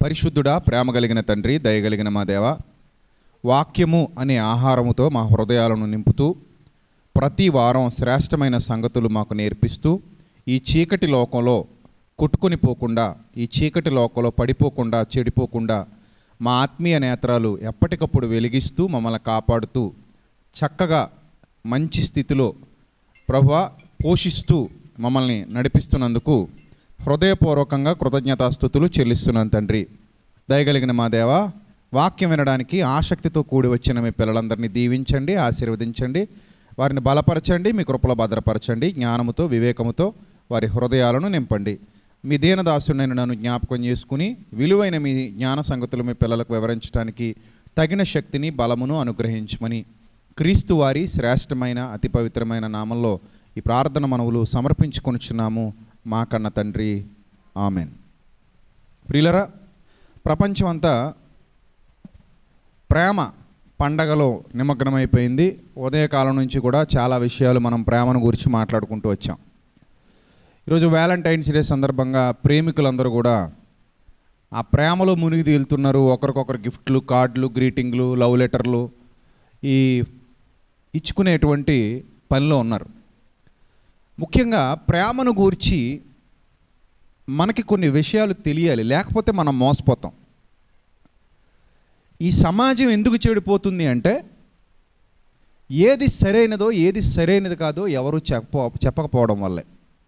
పరిశుద్ధుడా ప్రేమ కలిగిన తండ్రి దయగలిగిన మా దేవ వాక్యము అనే ఆహారముతో మా హృదయాలను నింపుతూ ప్రతి వారం శ్రేష్టమైన సంగతులు మాకు నేర్పిస్తూ ఈ చీకటి లోకంలో కొట్టుకొని పోకుండా ఈ చీకటి లోకంలో పడిపోకుండా చెడిపోకుండా మా ఆత్మీయ నేత్రాలు ఎప్పటికప్పుడు వెలిగిస్తూ మమ్మల్ని కాపాడుతూ చక్కగా మంచి స్థితిలో ప్రభువ పోషిస్తూ మమ్మల్ని నడిపిస్తున్నందుకు హృదయపూర్వకంగా కృతజ్ఞతాస్థుతులు చెల్లిస్తున్నాను తండ్రి దయగలిగిన మా దేవ వాక్యం వినడానికి ఆసక్తితో కూడి వచ్చిన మీ పిల్లలందరినీ దీవించండి ఆశీర్వదించండి వారిని బలపరచండి మీ కృపలో భద్రపరచండి జ్ఞానముతో వివేకముతో వారి హృదయాలను నింపండి మీ దీనదాసుడైన నన్ను జ్ఞాపకం చేసుకుని విలువైన మీ జ్ఞాన సంగతులు మీ పిల్లలకు వివరించడానికి తగిన శక్తిని బలమును అనుగ్రహించమని క్రీస్తు వారి శ్రేష్టమైన అతి పవిత్రమైన నామంలో ఈ ప్రార్థన మనవులు సమర్పించుకొనుచున్నాము మా కన్న తండ్రి ఆమెన్ ప్రియులరా ప్రపంచమంతా ప్రేమ పండగలో నిమగ్నమైపోయింది ఉదయకాలం నుంచి కూడా చాలా విషయాలు మనం ప్రేమను గురించి మాట్లాడుకుంటూ వచ్చాం ఈరోజు వ్యాలంటైన్స్ డే సందర్భంగా ప్రేమికులందరూ కూడా ఆ ప్రేమలో మునిగి తేలుతున్నారు ఒకరికొకరు గిఫ్ట్లు కార్డులు గ్రీటింగ్లు లవ్ లెటర్లు ఈ ఇచ్చుకునేటువంటి పనిలో ఉన్నారు ముఖ్యంగా ప్రేమను గూర్చి మనకి కొన్ని విషయాలు తెలియాలి లేకపోతే మనం మోసపోతాం ఈ సమాజం ఎందుకు చెడిపోతుంది అంటే ఏది సరైనదో ఏది సరైనది కాదో ఎవరు చెప్ప చెప్పకపోవడం వల్లే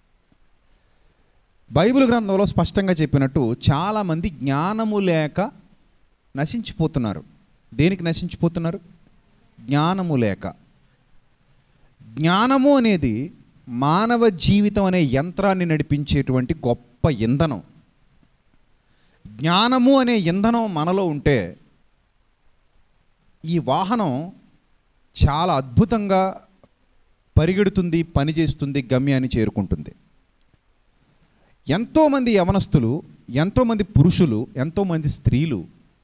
బైబిల్ గ్రంథంలో స్పష్టంగా చెప్పినట్టు చాలామంది జ్ఞానము లేక నశించిపోతున్నారు దేనికి నశించిపోతున్నారు జ్ఞానము లేక జ్ఞానము అనేది మానవ జీవితం అనే యంత్రాన్ని నడిపించేటువంటి గొప్ప ఇంధనం జ్ఞానము అనే ఇంధనం మనలో ఉంటే ఈ వాహనం చాలా అద్భుతంగా పరిగెడుతుంది పనిచేస్తుంది గమ్యాన్ని చేరుకుంటుంది ఎంతోమంది యవనస్తులు ఎంతోమంది పురుషులు ఎంతోమంది స్త్రీలు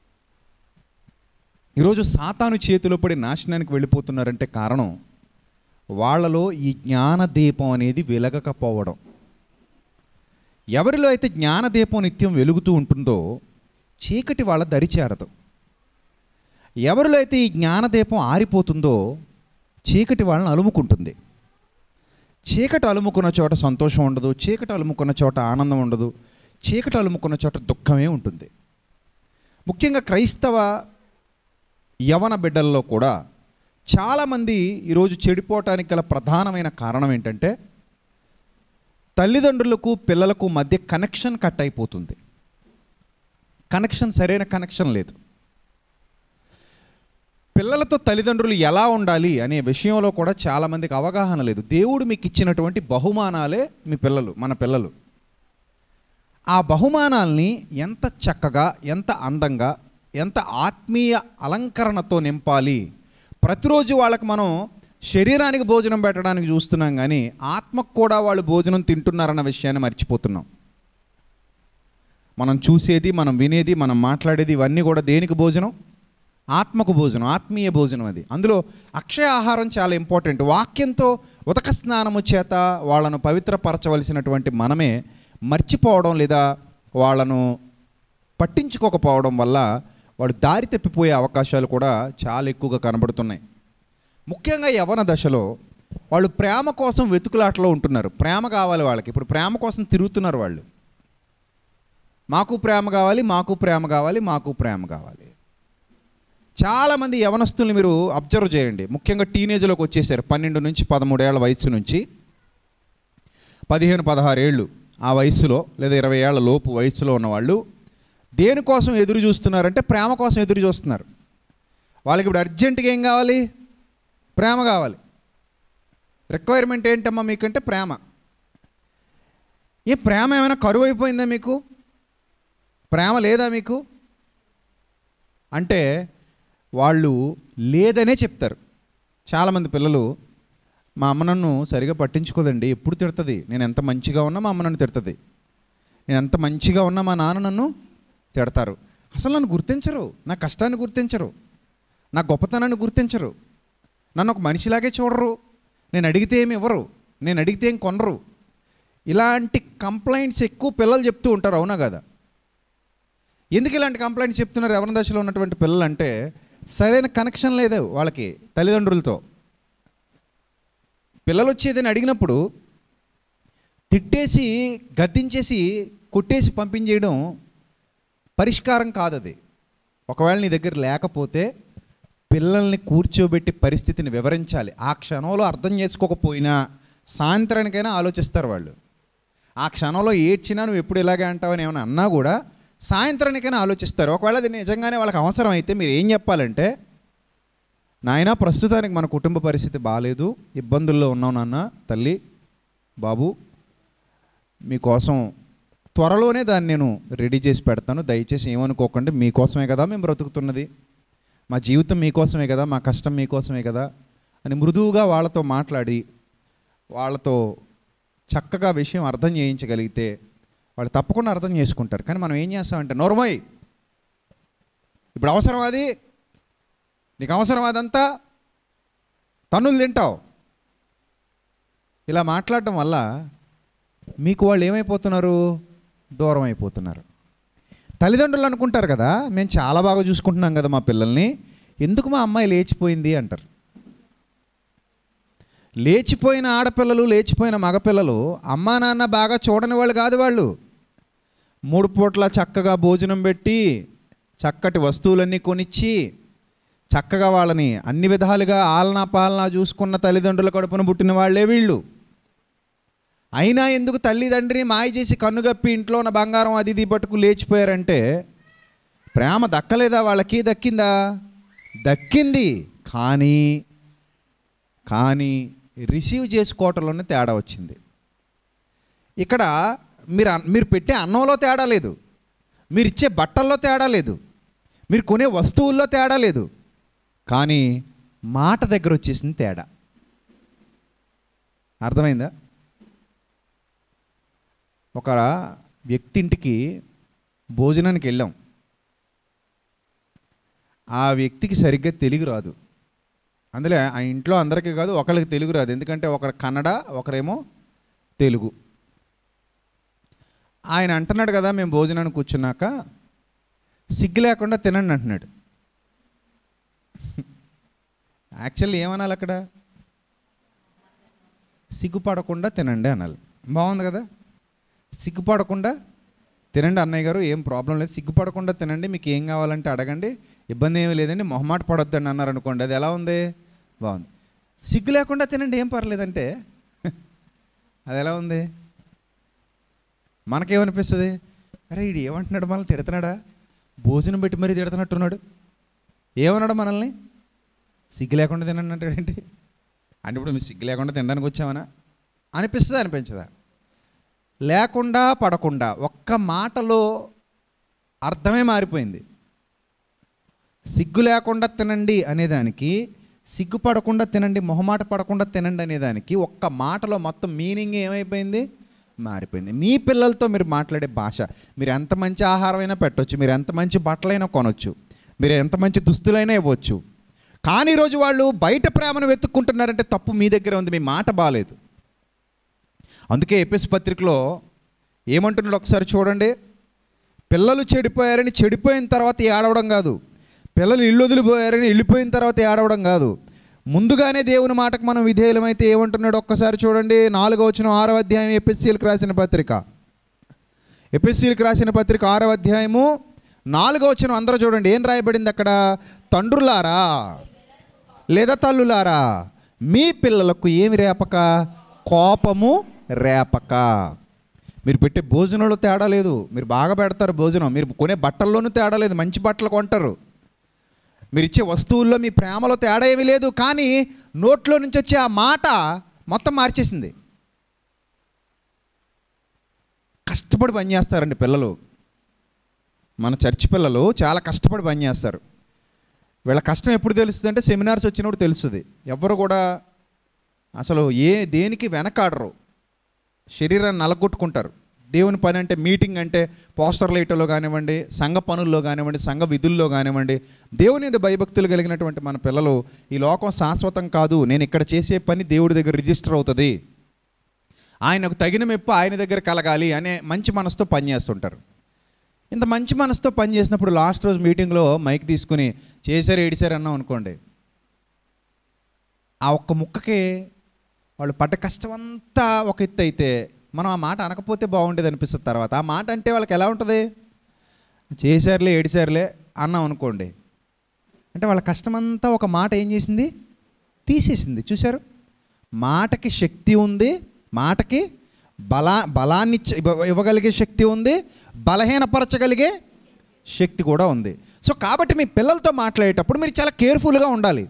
ఈరోజు సాతాను చేతిలో పడి నాశనానికి వెళ్ళిపోతున్నారంటే కారణం వాళ్ళలో ఈ జ్ఞానదీపం అనేది వెలగకపోవడం ఎవరిలో అయితే జ్ఞానదీపం నిత్యం వెలుగుతూ ఉంటుందో చీకటి వాళ్ళ దరిచేరదు ఎవరిలో అయితే ఈ జ్ఞానదీపం ఆరిపోతుందో చీకటి వాళ్ళని అలుముకుంటుంది చీకటి అలుముకున్న చోట సంతోషం ఉండదు చీకటి అలుముకున్న చోట ఆనందం ఉండదు చీకటి అలుముకున్న చోట దుఃఖమే ఉంటుంది ముఖ్యంగా క్రైస్తవ యవన బిడ్డల్లో కూడా చాలామంది ఈరోజు చెడిపోవటానికి గల ప్రధానమైన కారణం ఏంటంటే తల్లిదండ్రులకు పిల్లలకు మధ్య కనెక్షన్ కట్ అయిపోతుంది కనెక్షన్ సరైన కనెక్షన్ లేదు పిల్లలతో తల్లిదండ్రులు ఎలా ఉండాలి అనే విషయంలో కూడా చాలామందికి అవగాహన లేదు దేవుడు మీకు ఇచ్చినటువంటి బహుమానాలే మీ పిల్లలు మన పిల్లలు ఆ బహుమానాల్ని ఎంత చక్కగా ఎంత అందంగా ఎంత ఆత్మీయ అలంకరణతో నింపాలి ప్రతిరోజు వాళ్ళకి మనం శరీరానికి భోజనం పెట్టడానికి చూస్తున్నాం కానీ ఆత్మకు కూడా వాళ్ళు భోజనం తింటున్నారన్న విషయాన్ని మర్చిపోతున్నాం మనం చూసేది మనం వినేది మనం మాట్లాడేది ఇవన్నీ కూడా దేనికి భోజనం ఆత్మకు భోజనం ఆత్మీయ భోజనం అది అందులో అక్షయ ఆహారం చాలా ఇంపార్టెంట్ వాక్యంతో ఉదక స్నానము చేత వాళ్ళను పవిత్రపరచవలసినటువంటి మనమే మర్చిపోవడం లేదా వాళ్ళను పట్టించుకోకపోవడం వల్ల వాడు దారి తప్పిపోయే అవకాశాలు కూడా చాలా ఎక్కువగా కనబడుతున్నాయి ముఖ్యంగా యవన దశలో వాళ్ళు ప్రేమ కోసం వెతుకులాటలో ఉంటున్నారు ప్రేమ కావాలి వాళ్ళకి ఇప్పుడు ప్రేమ కోసం తిరుగుతున్నారు వాళ్ళు మాకు ప్రేమ కావాలి మాకు ప్రేమ కావాలి మాకు ప్రేమ కావాలి చాలామంది యవనస్తుల్ని మీరు అబ్జర్వ్ చేయండి ముఖ్యంగా టీనేజ్లోకి వచ్చేసారు పన్నెండు నుంచి పదమూడేళ్ల వయసు నుంచి పదిహేను పదహారు ఏళ్ళు ఆ వయసులో లేదా ఇరవై ఏళ్ల లోపు వయసులో ఉన్నవాళ్ళు దేనికోసం ఎదురు చూస్తున్నారంటే ప్రేమ కోసం ఎదురు చూస్తున్నారు వాళ్ళకి ఇప్పుడు అర్జెంటుగా ఏం కావాలి ప్రేమ కావాలి రిక్వైర్మెంట్ ఏంటమ్మా మీకంటే ప్రేమ ఏ ప్రేమ ఏమైనా కరువు అయిపోయిందా మీకు ప్రేమ లేదా మీకు అంటే వాళ్ళు లేదనే చెప్తారు చాలామంది పిల్లలు మా అమ్మ నన్ను సరిగా పట్టించుకోదండి ఎప్పుడు తిడుతుంది నేను ఎంత మంచిగా ఉన్నా మా అమ్మ నన్ను తిడుతుంది నేను ఎంత మంచిగా ఉన్నా మా నాన్న నన్ను తిడతారు అసలు నన్ను గుర్తించరు నా కష్టాన్ని గుర్తించరు నా గొప్పతనాన్ని గుర్తించరు నన్ను ఒక మనిషిలాగే చూడరు నేను అడిగితే ఏమి ఇవ్వరు నేను అడిగితే ఏం కొనరు ఇలాంటి కంప్లైంట్స్ ఎక్కువ పిల్లలు చెప్తూ ఉంటారు అవునా కదా ఎందుకు ఇలాంటి కంప్లైంట్ చెప్తున్నారు ఎవరి దశలో ఉన్నటువంటి పిల్లలు అంటే సరైన కనెక్షన్ లేదు వాళ్ళకి తల్లిదండ్రులతో పిల్లలు వచ్చేదని అడిగినప్పుడు తిట్టేసి గద్దించేసి కొట్టేసి పంపించేయడం పరిష్కారం కాదు అది ఒకవేళ నీ దగ్గర లేకపోతే పిల్లల్ని కూర్చోబెట్టి పరిస్థితిని వివరించాలి ఆ క్షణంలో అర్థం చేసుకోకపోయినా సాయంత్రానికైనా ఆలోచిస్తారు వాళ్ళు ఆ క్షణంలో ఏడ్చినా నువ్వు ఎప్పుడు ఇలాగే అంటావని ఏమైనా అన్నా కూడా సాయంత్రానికైనా ఆలోచిస్తారు ఒకవేళ అది నిజంగానే వాళ్ళకి అవసరం అయితే మీరు ఏం చెప్పాలంటే నాయన ప్రస్తుతానికి మన కుటుంబ పరిస్థితి బాగాలేదు ఇబ్బందుల్లో ఉన్నాం నాన్న తల్లి బాబు మీకోసం త్వరలోనే దాన్ని నేను రెడీ చేసి పెడతాను దయచేసి ఏమనుకోకండి మీకోసమే కదా మేము బ్రతుకుతున్నది మా జీవితం మీకోసమే కదా మా కష్టం మీకోసమే కదా అని మృదువుగా వాళ్ళతో మాట్లాడి వాళ్ళతో చక్కగా విషయం అర్థం చేయించగలిగితే వాళ్ళు తప్పకుండా అర్థం చేసుకుంటారు కానీ మనం ఏం చేస్తామంటే నోర్మయ్ ఇప్పుడు అవసరం అది నీకు అవసరం అదంతా తన్నులు తింటావు ఇలా మాట్లాడటం వల్ల మీకు వాళ్ళు ఏమైపోతున్నారు దూరం అయిపోతున్నారు తల్లిదండ్రులు అనుకుంటారు కదా మేము చాలా బాగా చూసుకుంటున్నాం కదా మా పిల్లల్ని ఎందుకు మా అమ్మాయి లేచిపోయింది అంటారు లేచిపోయిన ఆడపిల్లలు లేచిపోయిన మగపిల్లలు అమ్మా నాన్న బాగా చూడని వాళ్ళు కాదు వాళ్ళు మూడు పూట్ల చక్కగా భోజనం పెట్టి చక్కటి వస్తువులన్నీ కొనిచ్చి చక్కగా వాళ్ళని అన్ని విధాలుగా ఆలనా పాలనా చూసుకున్న తల్లిదండ్రుల కడుపున పుట్టిన వాళ్ళే వీళ్ళు అయినా ఎందుకు తల్లిదండ్రిని మాయ చేసి కన్నుగప్పి ఇంట్లో ఉన్న బంగారం అది ఇది పట్టుకు లేచిపోయారంటే ప్రేమ దక్కలేదా వాళ్ళకి దక్కిందా దక్కింది కానీ కానీ రిసీవ్ చేసుకోవటంలోనే తేడా వచ్చింది ఇక్కడ మీరు అన్- మీరు పెట్టే అన్నంలో తేడా లేదు మీరు ఇచ్చే బట్టల్లో తేడా లేదు మీరు కొనే వస్తువుల్లో తేడా లేదు కానీ మాట దగ్గర వచ్చేసింది తేడా అర్థమైందా ఒక వ్యక్తి ఇంటికి భోజనానికి వెళ్ళాం ఆ వ్యక్తికి సరిగ్గా తెలుగు రాదు అందులో ఆ ఇంట్లో అందరికీ కాదు ఒకరికి తెలుగు రాదు ఎందుకంటే ఒకరు కన్నడ ఒకరేమో తెలుగు ఆయన అంటున్నాడు కదా మేము భోజనానికి కూర్చున్నాక సిగ్గు లేకుండా తినండి అంటున్నాడు యాక్చువల్లీ ఏమనాలి అక్కడ సిగ్గుపడకుండా తినండి అనాలి బాగుంది కదా సిగ్గుపడకుండా తినండి అన్నయ్య గారు ఏం ప్రాబ్లం లేదు సిగ్గుపడకుండా తినండి మీకు ఏం కావాలంటే అడగండి ఇబ్బంది ఏమీ లేదండి మొహమాట పడొద్దండి అన్నారు అనుకోండి అది ఎలా ఉంది బాగుంది సిగ్గు లేకుండా తినండి ఏం పర్లేదంటే అది ఎలా ఉంది మనకేమనిపిస్తుంది అరే వీడు ఏమంటున్నాడు మనల్ని తిడుతున్నాడా భోజనం పెట్టి మరీ తిడుతున్నట్టున్నాడు ఏమన్నాడు మనల్ని సిగ్గు లేకుండా తినండి అంటాడేంటి అంటే ఇప్పుడు మీరు సిగ్గు లేకుండా తినడానికి వచ్చామనా అనిపిస్తుందా అనిపించదా లేకుండా పడకుండా ఒక్క మాటలో అర్థమే మారిపోయింది సిగ్గు లేకుండా తినండి అనేదానికి సిగ్గుపడకుండా తినండి మొహమాట పడకుండా తినండి అనేదానికి ఒక్క మాటలో మొత్తం మీనింగ్ ఏమైపోయింది మారిపోయింది మీ పిల్లలతో మీరు మాట్లాడే భాష మీరు ఎంత మంచి ఆహారమైనా పెట్టొచ్చు మీరు ఎంత మంచి బట్టలైనా కొనొచ్చు మీరు ఎంత మంచి దుస్తులైనా ఇవ్వచ్చు కానీ ఈరోజు వాళ్ళు బయట ప్రేమను వెతుక్కుంటున్నారంటే తప్పు మీ దగ్గర ఉంది మీ మాట బాగాలేదు అందుకే ఎపిస్ పత్రికలో ఏమంటున్నాడు ఒకసారి చూడండి పిల్లలు చెడిపోయారని చెడిపోయిన తర్వాత ఏడవడం కాదు పిల్లలు ఇల్లు వదిలిపోయారని వెళ్ళిపోయిన తర్వాత ఏడవడం కాదు ముందుగానే దేవుని మాటకు మనం విధేయులమైతే ఏమంటున్నాడు ఒక్కసారి చూడండి నాలుగో వచ్చిన ఆరవ అధ్యాయం ఎపిఎస్సీలకు రాసిన పత్రిక ఎపిఎస్సీలకు రాసిన పత్రిక ఆరవ అధ్యాయము నాలుగో వచ్చిన అందరూ చూడండి ఏం రాయబడింది అక్కడ తండ్రులారా లేదా తల్లులారా మీ పిల్లలకు ఏమి రేపక కోపము రేపక మీరు పెట్టే భోజనంలో తేడా లేదు మీరు బాగా పెడతారు భోజనం మీరు కొనే బట్టల్లోనూ తేడా లేదు మంచి బట్టలు కొంటారు మీరు ఇచ్చే వస్తువుల్లో మీ ప్రేమలో తేడా ఏమీ లేదు కానీ నోట్లో నుంచి వచ్చే ఆ మాట మొత్తం మార్చేసింది కష్టపడి పనిచేస్తారండి పిల్లలు మన చర్చి పిల్లలు చాలా కష్టపడి పనిచేస్తారు వీళ్ళ కష్టం ఎప్పుడు తెలుస్తుంది అంటే సెమినార్స్ వచ్చినప్పుడు తెలుస్తుంది ఎవరు కూడా అసలు ఏ దేనికి వెనకాడరు శరీరాన్ని నలగొట్టుకుంటారు దేవుని పని అంటే మీటింగ్ అంటే పోస్టర్లు వేయటంలో కానివ్వండి సంఘ పనుల్లో కానివ్వండి సంఘ విధుల్లో కానివ్వండి దేవుని మీద భయభక్తులు కలిగినటువంటి మన పిల్లలు ఈ లోకం శాశ్వతం కాదు నేను ఇక్కడ చేసే పని దేవుడి దగ్గర రిజిస్టర్ అవుతుంది ఆయనకు తగిన మెప్పు ఆయన దగ్గర కలగాలి అనే మంచి మనసుతో పనిచేస్తుంటారు ఇంత మంచి మనసుతో పని చేసినప్పుడు లాస్ట్ రోజు మీటింగ్లో మైక్ తీసుకుని చేశారు ఏడిశారు అన్నాం అనుకోండి ఆ ఒక్క ముక్కకి వాళ్ళు పడ్డ కష్టం అంతా ఒక ఎత్తు అయితే మనం ఆ మాట అనకపోతే బాగుండేది అనిపిస్తుంది తర్వాత ఆ మాట అంటే వాళ్ళకి ఎలా ఉంటుంది చేశారులే ఏడిశారులే అన్నాం అనుకోండి అంటే వాళ్ళ కష్టమంతా ఒక మాట ఏం చేసింది తీసేసింది చూశారు మాటకి శక్తి ఉంది మాటకి బలా బలాన్ని ఇచ్చ- ఇవ్వ- ఇవ్వగలిగే శక్తి ఉంది బలహీనపరచగలిగే శక్తి కూడా ఉంది సో కాబట్టి మీ పిల్లలతో మాట్లాడేటప్పుడు మీరు చాలా కేర్ఫుల్గా ఉండాలి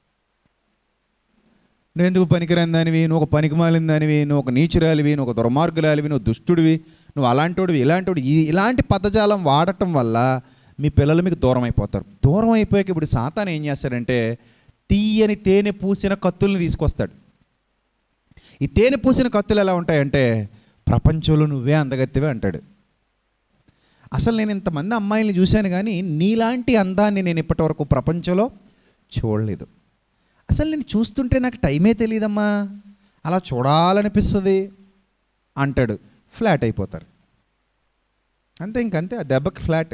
నువ్వు ఎందుకు పనికిరాని దానివి నువ్వు ఒక పనికి మాలిన దానివి నువ్వు ఒక నీచురాలివి నువ్వు ఒక దుర్మార్గురాలివి నువ్వు దుష్టుడివి నువ్వు అలాంటోడివి ఇలాంటోడు ఈ ఇలాంటి పదజాలం వాడటం వల్ల మీ పిల్లలు మీకు దూరం అయిపోతారు దూరం అయిపోయాక ఇప్పుడు సాతాన్ ఏం చేస్తాడంటే తీయని తేనె పూసిన కత్తుల్ని తీసుకొస్తాడు ఈ తేనె పూసిన కత్తులు ఎలా ఉంటాయంటే ప్రపంచంలో నువ్వే అందగత్తివే అంటాడు అసలు నేను ఇంతమంది అమ్మాయిల్ని చూశాను కానీ నీలాంటి అందాన్ని నేను ఇప్పటివరకు ప్రపంచంలో చూడలేదు అసలు నేను చూస్తుంటే నాకు టైమే తెలియదమ్మా అలా చూడాలనిపిస్తుంది అంటాడు ఫ్లాట్ అయిపోతారు అంతే ఇంకంతే ఆ దెబ్బకి ఫ్లాట్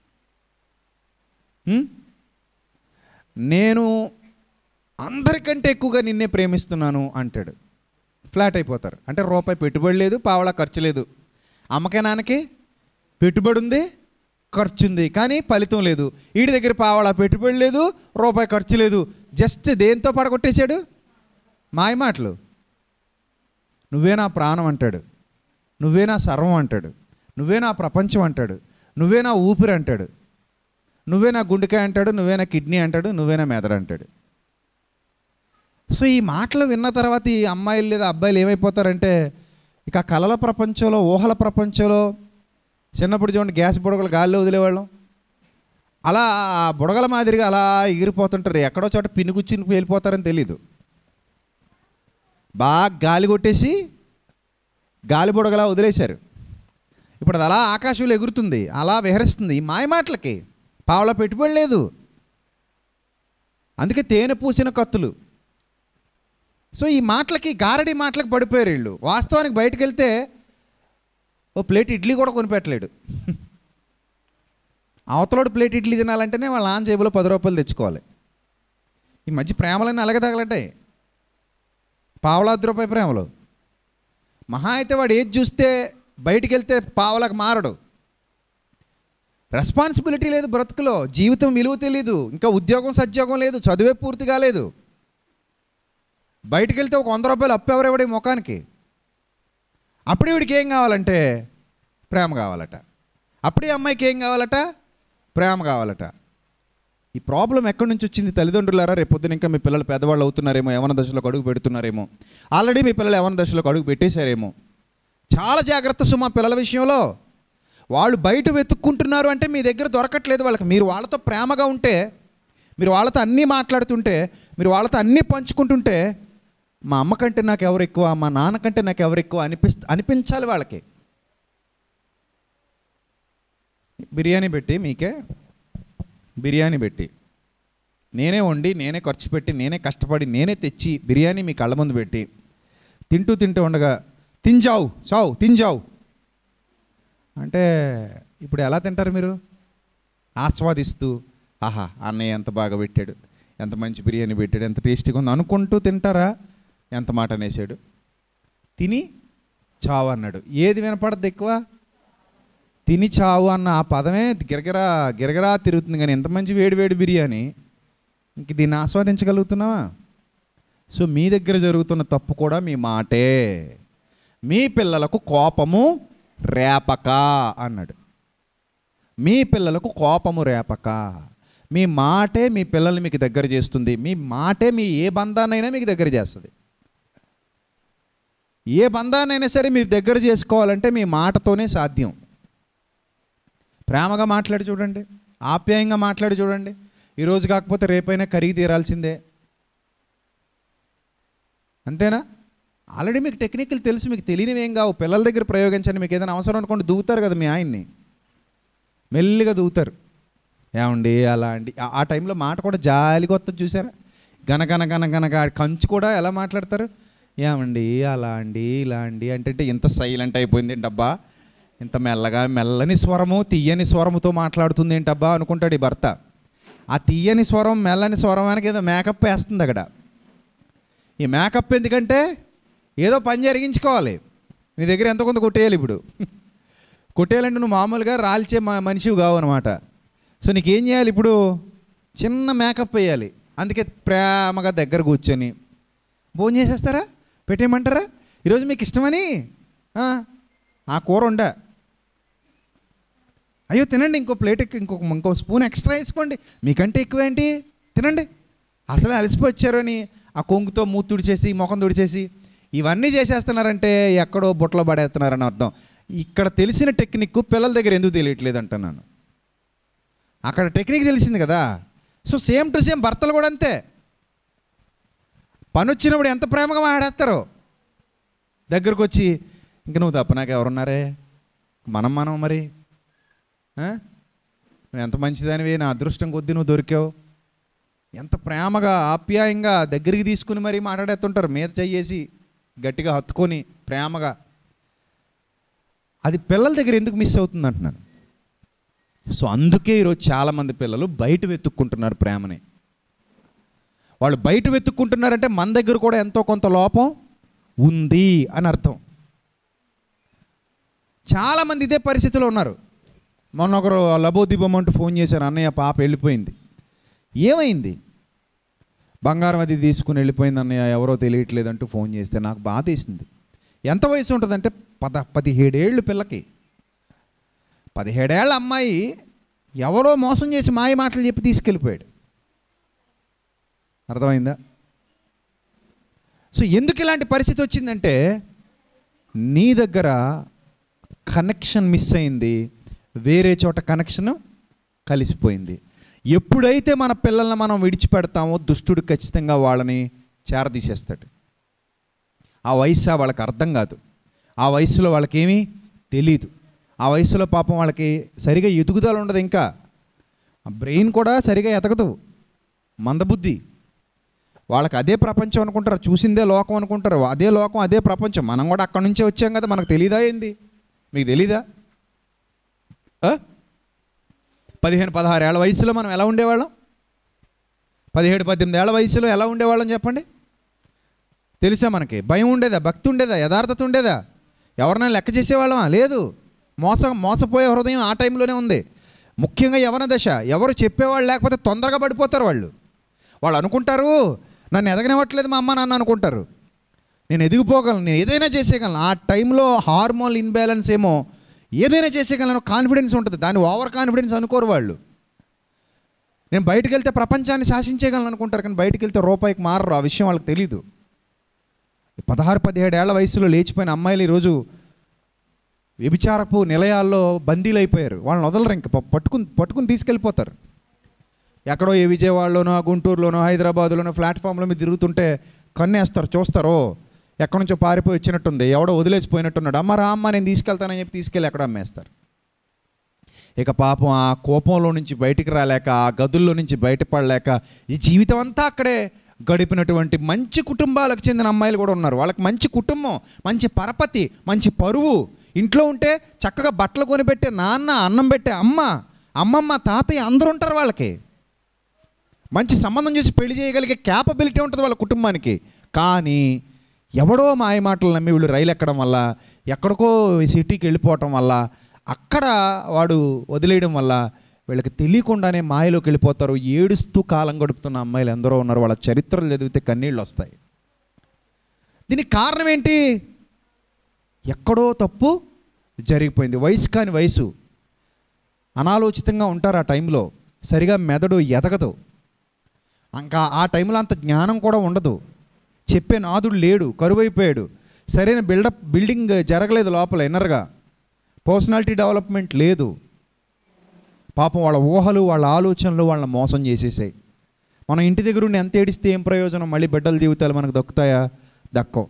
హ్మ్? నేను అందరికంటే ఎక్కువగా నిన్నే ప్రేమిస్తున్నాను అంటాడు ఫ్లాట్ అయిపోతారు అంటే రూపాయి పెట్టుబడి లేదు పావలా ఖర్చు లేదు అమ్మకే నాన్నకి పెట్టుబడి ఉంది ఖర్చు ఉంది కానీ ఫలితం లేదు వీడి దగ్గర పావలా పెట్టుబడి లేదు రూపాయి ఖర్చు లేదు జస్ట్ దేంతో పడగొట్టేశాడు మాయ మాటలు నువ్వే నా ప్రాణం అంటాడు నువ్వే నా సర్వం అంటాడు నువ్వే నా ప్రపంచం అంటాడు నువ్వే నా ఊపిరి అంటాడు నువ్వే నా గుండెకాయ అంటాడు నువ్వే నా కిడ్నీ అంటాడు నువ్వే నా మెదడు అంటాడు సో ఈ మాటలు విన్న తర్వాత ఈ అమ్మాయిలు లేదా అబ్బాయిలు ఏమైపోతారంటే ఇక ఆ కళల ప్రపంచంలో ఊహల ప్రపంచంలో చిన్నప్పుడు చూడండి గ్యాస్ బుడగలు గాల్లో వదిలేవాళ్ళం అలా ఆ బుడగల మాదిరిగా అలా ఎగిరిపోతుంటారు ఎక్కడో చోట పిన్నుగుచ్చి వెళ్ళిపోతారని తెలీదు బాగా గాలి కొట్టేసి గాలి బుడగలా వదిలేశారు ఇప్పుడు అది అలా ఆకాశంలో ఎగురుతుంది అలా విహరిస్తుంది ఈ మాయ మాటలకి పావలా పెట్టుబడి లేదు అందుకే తేనె పూసిన కత్తులు సో ఈ మాటలకి గారడి మాటలకు పడిపోయారు వీళ్ళు వాస్తవానికి బయటకు వెళ్తే ఓ ప్లేట్ ఇడ్లీ కూడా కొనిపెట్టలేడు అవతలోడు ప్లేట్ ఇడ్లీ తినాలంటేనే వాళ్ళ నాన్న జేబులో పది రూపాయలు తెచ్చుకోవాలి ఈ మధ్య ప్రేమలన్నీ అలాగే తగలంటాయి పావలాది రూపాయి ప్రేమలు మహా అయితే వాడు ఏది చూస్తే బయటికి వెళ్తే పావలకు మారడు రెస్పాన్సిబిలిటీ లేదు బ్రతుకులో జీవితం విలువ తెలీదు ఇంకా ఉద్యోగం సద్యోగం లేదు చదివే పూర్తి కాలేదు బయటికి వెళ్తే ఒక వంద రూపాయలు అప్పు ఎవరెవడి ముఖానికి అప్పుడే వీడికి ఏం కావాలంటే ప్రేమ కావాలట అప్పుడే అమ్మాయికి ఏం కావాలట ప్రేమ కావాలట ఈ ప్రాబ్లం ఎక్కడి నుంచి వచ్చింది తల్లిదండ్రులారా రేపు పొద్దున ఇంకా మీ పిల్లలు పెద్దవాళ్ళు అవుతున్నారేమో యవన దశలోకి అడుగు పెడుతున్నారేమో ఆల్రెడీ మీ పిల్లలు యవన దశలోకి అడుగు పెట్టేశారేమో చాలా జాగ్రత్త సుమా పిల్లల విషయంలో వాళ్ళు బయట వెతుక్కుంటున్నారు అంటే మీ దగ్గర దొరకట్లేదు వాళ్ళకి మీరు వాళ్ళతో ప్రేమగా ఉంటే మీరు వాళ్ళతో అన్నీ మాట్లాడుతుంటే మీరు వాళ్ళతో అన్నీ పంచుకుంటుంటే మా అమ్మ కంటే నాకు ఎవరు ఎక్కువ మా నాన్న కంటే నాకు ఎవరు ఎక్కువ అనిపిస్ అనిపించాలి వాళ్ళకి బిర్యానీ పెట్టి మీకే బిర్యానీ పెట్టి నేనే వండి నేనే ఖర్చు పెట్టి నేనే కష్టపడి నేనే తెచ్చి బిర్యానీ మీ కళ్ళ ముందు పెట్టి తింటూ తింటూ ఉండగా తింజావు చావు తింజావు అంటే ఇప్పుడు ఎలా తింటారు మీరు ఆస్వాదిస్తూ ఆహా అన్నయ్య ఎంత బాగా పెట్టాడు ఎంత మంచి బిర్యానీ పెట్టాడు ఎంత టేస్టీగా ఉంది అనుకుంటూ తింటారా ఎంత మాట అనేసాడు తిని చావు అన్నాడు ఏది వినపడద్దు ఎక్కువ తిని చావు అన్న ఆ పదమే గిరగిరా గిరగిరా తిరుగుతుంది కానీ ఎంత మంచి వేడి వేడి బిర్యానీ ఇంక దీన్ని ఆస్వాదించగలుగుతున్నావా సో మీ దగ్గర జరుగుతున్న తప్పు కూడా మీ మాటే మీ పిల్లలకు కోపము రేపక అన్నాడు మీ పిల్లలకు కోపము రేపక మీ మాటే మీ పిల్లల్ని మీకు దగ్గర చేస్తుంది మీ మాటే మీ ఏ బంధాన్నైనా మీకు దగ్గర చేస్తుంది ఏ బంధాన్నైనా సరే మీరు దగ్గర చేసుకోవాలంటే మీ మాటతోనే సాధ్యం ప్రేమగా మాట్లాడి చూడండి ఆప్యాయంగా మాట్లాడి చూడండి ఈరోజు కాకపోతే రేపైనా కరిగి తీరాల్సిందే అంతేనా ఆల్రెడీ మీకు టెక్నికల్ తెలుసు మీకు తెలియనివి ఏం కావు పిల్లల దగ్గర ప్రయోగించండి మీకు ఏదైనా అవసరం అనుకోండి దూవుతారు కదా మీ ఆయన్ని మెల్లిగా దూవుతారు ఏమండి అలా అండి ఆ- ఆ టైంలో మాట కూడా జాలిగా వస్తుంది చూసారా గనగన గన గనగ ఆ కంచు కూడా ఎలా మాట్లాడతారు ఏమండి అలా అండి ఇలా అండి అంటే ఇంత సైలెంట్ అయిపోయింది డబ్బా ఇంత మెల్లగా మెల్లని స్వరము తీయని స్వరముతో మాట్లాడుతుంది ఏంటబ్బా అనుకుంటాడు ఈ భర్త ఆ తీయని స్వరం మెల్లని స్వరం వెనక ఏదో మేకప్ వేస్తుంది అక్కడ ఈ మేకప్ ఎందుకంటే ఏదో పని జరిగించుకోవాలి నీ దగ్గర ఎంత కొంత కొట్టేయాలి ఇప్పుడు కొట్టేయాలంటే నువ్వు మామూలుగా రాల్చే మ- మనిషివి కావు అనమాట సో నీకేం చేయాలి ఇప్పుడు చిన్న మేకప్ వేయాలి అందుకే ప్రేమగా దగ్గర కూర్చొని భోజనం చేసేస్తారా పెట్టేయమంటారా ఈరోజు మీకు ఇష్టమని ఆ, ఆ కూర ఉండ అయ్యో తినండి ఇంకో ప్లేట్ ఎక్కి- ఇంకొక ఇంకో స్పూన్ ఎక్స్ట్రా వేసుకోండి మీకంటే ఎక్కువ ఏంటి తినండి అసలు అలసిపోయి వచ్చారు అని ఆ కొంగుతో మూతి తుడిచేసి ముఖం తుడిచేసి ఇవన్నీ చేసేస్తున్నారంటే ఎక్కడో బుట్టలో పడేస్తున్నారని అర్థం ఇక్కడ తెలిసిన టెక్నిక్ పిల్లల దగ్గర ఎందుకు తెలియట్లేదు అంటున్నాను అక్కడ టెక్నిక్ తెలిసింది కదా సో సేమ్ టు సేమ్ భర్తలు కూడా అంతే పని వచ్చినప్పుడు ఎంత ప్రేమగా మాట్లాడేస్తారో దగ్గరకు వచ్చి ఇంక నువ్వు తప్ప నాకు ఎవరున్నారే మనం మనం మరి ఆ? నువ్వు ఎంత మంచిదానివి నా అదృష్టం కొద్దీ నువ్వు దొరికావు ఎంత ప్రేమగా ఆప్యాయంగా దగ్గరికి తీసుకుని మరీ మాట్లాడేస్తుంటారు మీద చెయ్యేసి గట్టిగా హత్తుకొని ప్రేమగా అది పిల్లల దగ్గర ఎందుకు మిస్ అవుతుంది అంటున్నాను సో అందుకే ఈరోజు చాలామంది పిల్లలు బయట వెతుక్కుంటున్నారు ప్రేమని వాళ్ళు బయట వెతుక్కుంటున్నారంటే మన దగ్గర కూడా ఎంతో కొంత లోపం ఉంది అని అర్థం చాలామంది ఇదే పరిస్థితిలో ఉన్నారు మొన్న ఒకరు లబోదిబమంటూ ఫోన్ చేశారు అన్నయ్య పాప వెళ్ళిపోయింది ఏమైంది బంగారం అది తీసుకుని వెళ్ళిపోయింది అన్నయ్య ఎవరో తెలియట్లేదు అంటూ ఫోన్ చేస్తే నాకు బాధ వేసింది ఎంత వయసు ఉంటుందంటే పద పదిహేడేళ్ళు పిల్లకి పదిహేడేళ్ళ అమ్మాయి ఎవరో మోసం చేసి మాయ మాటలు చెప్పి తీసుకెళ్ళిపోయాడు అర్థమైందా సో ఎందుకు ఇలాంటి పరిస్థితి వచ్చిందంటే నీ దగ్గర కనెక్షన్ మిస్ అయింది వేరే చోట కనెక్షన్ కలిసిపోయింది ఎప్పుడైతే మన పిల్లల్ని మనం విడిచిపెడతామో దుష్టుడు ఖచ్చితంగా వాళ్ళని చేరదీసేస్తాడు ఆ వయసు వాళ్ళకి అర్థం కాదు ఆ వయసులో వాళ్ళకేమీ తెలీదు ఆ వయసులో పాపం వాళ్ళకి సరిగా ఎదుగుదల ఉండదు ఇంకా బ్రెయిన్ కూడా సరిగా ఎదగదు మందబుద్ధి వాళ్ళకి అదే ప్రపంచం అనుకుంటారు చూసిందే లోకం అనుకుంటారు అదే లోకం అదే ప్రపంచం మనం కూడా అక్కడి నుంచే వచ్చాం కదా మనకు తెలీదా ఏంది మీకు తెలీదా ఆ? పదిహేను పదహారు ఏళ్ళ వయసులో మనం ఎలా ఉండేవాళ్ళం పదిహేడు పద్దెనిమిది ఏళ్ళ వయసులో ఎలా ఉండేవాళ్ళం చెప్పండి తెలుసా మనకి భయం ఉండేదా భక్తి ఉండేదా యథార్థత ఉండేదా ఎవరినైనా లెక్క చేసేవాళ్ళమా లేదు మోస మోసపోయే హృదయం ఆ టైంలోనే ఉంది ముఖ్యంగా యవన దశ ఎవరు చెప్పేవాళ్ళు లేకపోతే తొందరగా పడిపోతారు వాళ్ళు వాళ్ళు అనుకుంటారు నన్ను ఎదగనివ్వట్లేదు మా అమ్మ నాన్న అనుకుంటారు నేను ఎదిగిపోగలను నేను ఏదైనా చేసేయగలను ఆ టైంలో హార్మోన్ ఇన్బ్యాలెన్స్ ఏమో ఏదైనా చేసేయగలను కాన్ఫిడెన్స్ ఉంటుంది దాన్ని ఓవర్ కాన్ఫిడెన్స్ అనుకోరు వాళ్ళు నేను బయటికి వెళ్తే ప్రపంచాన్ని శాసించేయగలను అనుకుంటారు కానీ బయటికి వెళ్తే రూపాయికి మారరు ఆ విషయం వాళ్ళకి తెలీదు పదహారు పదిహేడు ఏళ్ల వయసులో లేచిపోయిన అమ్మాయిలు ఈరోజు వ్యభిచారపు నిలయాల్లో బందీలు అయిపోయారు వాళ్ళని వదలరు ఇంక ప- పట్టుకుని పట్టుకుని తీసుకెళ్ళిపోతారు ఎక్కడో ఏ విజయవాడలోనో గుంటూరులోనో హైదరాబాద్లోనో ప్లాట్ఫామ్లో మీద తిరుగుతుంటే కన్నేస్తారు చూస్తారో ఎక్కడి నుంచో పారిపోయి వచ్చినట్టుంది ఎవడో వదిలేసిపోయినట్టున్నాడు అమ్మ రా అమ్మ నేను తీసుకెళ్తానని చెప్పి తీసుకెళ్ళి ఎక్కడ అమ్మేస్తారు ఇక పాపం ఆ కోపంలో నుంచి బయటికి రాలేక ఆ గదుల్లో నుంచి బయటపడలేక ఈ జీవితం అంతా అక్కడే గడిపినటువంటి మంచి కుటుంబాలకు చెందిన అమ్మాయిలు కూడా ఉన్నారు వాళ్ళకి మంచి కుటుంబం మంచి పరపతి మంచి పరువు ఇంట్లో ఉంటే చక్కగా బట్టలు కొనిపెట్టే నాన్న అన్నం పెట్టే అమ్మ అమ్మమ్మ తాతయ్య అందరూ ఉంటారు వాళ్ళకి మంచి సంబంధం చేసి పెళ్లి చేయగలిగే క్యాపబిలిటీ ఉంటుంది వాళ్ళ కుటుంబానికి కానీ ఎవడో మాయ మాటలు నమ్మి వీళ్ళు రైలు ఎక్కడం వల్ల ఎక్కడికో సిటీకి వెళ్ళిపోవటం వల్ల అక్కడ వాడు వదిలేయడం వల్ల వీళ్ళకి తెలియకుండానే మాయలోకి వెళ్ళిపోతారు ఏడుస్తూ కాలం గడుపుతున్న అమ్మాయిలు ఎందరో ఉన్నారు వాళ్ళ చరిత్రలు చదివితే కన్నీళ్ళు వస్తాయి దీనికి కారణం ఏంటి ఎక్కడో తప్పు జరిగిపోయింది వయసు కాని వయసు అనాలోచితంగా ఉంటారు ఆ టైంలో సరిగా మెదడు ఎదగదు ఇంకా ఆ టైంలో అంత జ్ఞానం కూడా ఉండదు చెప్పే నాదుడు లేడు కరువైపోయాడు సరైన బిల్డప్ బిల్డింగ్ జరగలేదు లోపల ఇన్నర్గా పర్సనాలిటీ డెవలప్మెంట్ లేదు పాపం వాళ్ళ ఊహలు వాళ్ళ ఆలోచనలు వాళ్ళని మోసం చేసేసాయి మనం ఇంటి దగ్గర ఉండి ఎంత ఏడిస్తే ఏం ప్రయోజనం మళ్ళీ బిడ్డల జీవితాలు మనకు దక్కుతాయా దక్కవు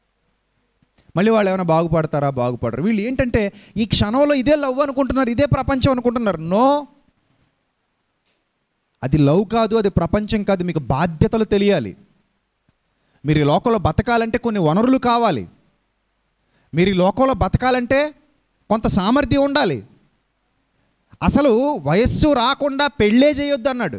మళ్ళీ వాళ్ళు ఏమైనా బాగుపడతారా బాగుపడరు వీళ్ళు ఏంటంటే ఈ క్షణంలో ఇదే లవ్ అనుకుంటున్నారు ఇదే ప్రపంచం అనుకుంటున్నారు నో అది లవ్ కాదు అది ప్రపంచం కాదు మీకు బాధ్యతలు తెలియాలి మీరు ఈ లోకంలో బతకాలంటే కొన్ని వనరులు కావాలి మీరు ఈ లోకంలో బతకాలంటే కొంత సామర్థ్యం ఉండాలి అసలు వయస్సు రాకుండా పెళ్ళే చేయొద్దు అన్నాడు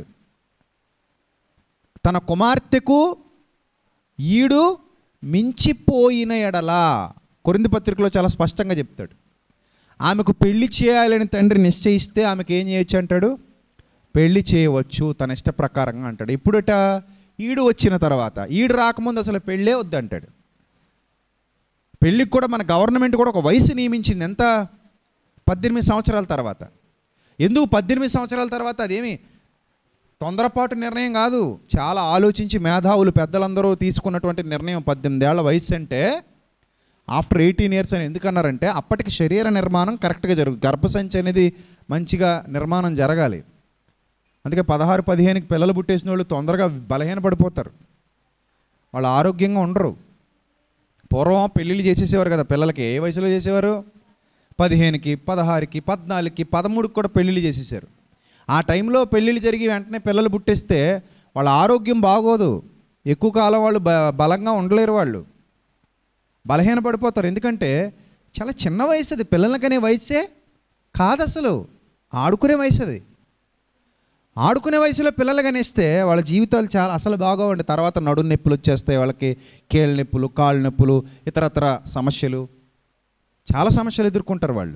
తన కుమార్తెకు ఈడు మించిపోయిన ఎడలా కొరింది పత్రికలో చాలా స్పష్టంగా చెప్తాడు ఆమెకు పెళ్లి చేయాలని తండ్రి నిశ్చయిస్తే ఆమెకు ఏం చేయొచ్చు అంటాడు పెళ్లి చేయవచ్చు తన ఇష్ట ప్రకారంగా అంటాడు ఇప్పుడట ఈడు వచ్చిన తర్వాత ఈడు రాకముందు అసలు పెళ్ళే వద్దంటాడు పెళ్ళికి కూడా మన గవర్నమెంట్ కూడా ఒక వయసు నియమించింది ఎంత పద్దెనిమిది సంవత్సరాల తర్వాత ఎందుకు పద్దెనిమిది సంవత్సరాల తర్వాత అదేమి తొందరపాటు నిర్ణయం కాదు చాలా ఆలోచించి మేధావులు పెద్దలందరూ తీసుకున్నటువంటి నిర్ణయం పద్దెనిమిది ఏళ్ల వయసు అంటే ఆఫ్టర్ ఎయిటీన్ ఇయర్స్ అని ఎందుకన్నారంటే అప్పటికి శరీర నిర్మాణం కరెక్ట్గా జరుగు గర్భసంచి అనేది మంచిగా నిర్మాణం జరగాలి అందుకే పదహారు పదిహేనుకి పిల్లలు పుట్టేసిన వాళ్ళు తొందరగా బలహీన పడిపోతారు వాళ్ళు ఆరోగ్యంగా ఉండరు పూర్వం పెళ్ళిళ్ళు చేసేసేవారు కదా పిల్లలకి ఏ వయసులో చేసేవారు పదిహేనుకి పదహారుకి పద్నాలుగుకి పదమూడుకి కూడా పెళ్ళిళ్ళు చేసేసారు ఆ టైంలో పెళ్ళిళ్ళు జరిగి వెంటనే పిల్లలు పుట్టిస్తే వాళ్ళ ఆరోగ్యం బాగోదు ఎక్కువ కాలం వాళ్ళు బ బలంగా ఉండలేరు వాళ్ళు బలహీన పడిపోతారు ఎందుకంటే చాలా చిన్న వయసు అది పిల్లలకనే వయసే కాదు అసలు ఆడుకునే వయసు అది ఆడుకునే వయసులో పిల్లలు కనిస్తే వాళ్ళ జీవితాలు చాలా అసలు బాగోవండి తర్వాత నడుము నొప్పులు వచ్చేస్తాయి వాళ్ళకి కీళ్ళ నొప్పులు కాళ్ళ నొప్పులు ఇతరత్ర సమస్యలు చాలా సమస్యలు ఎదుర్కొంటారు వాళ్ళు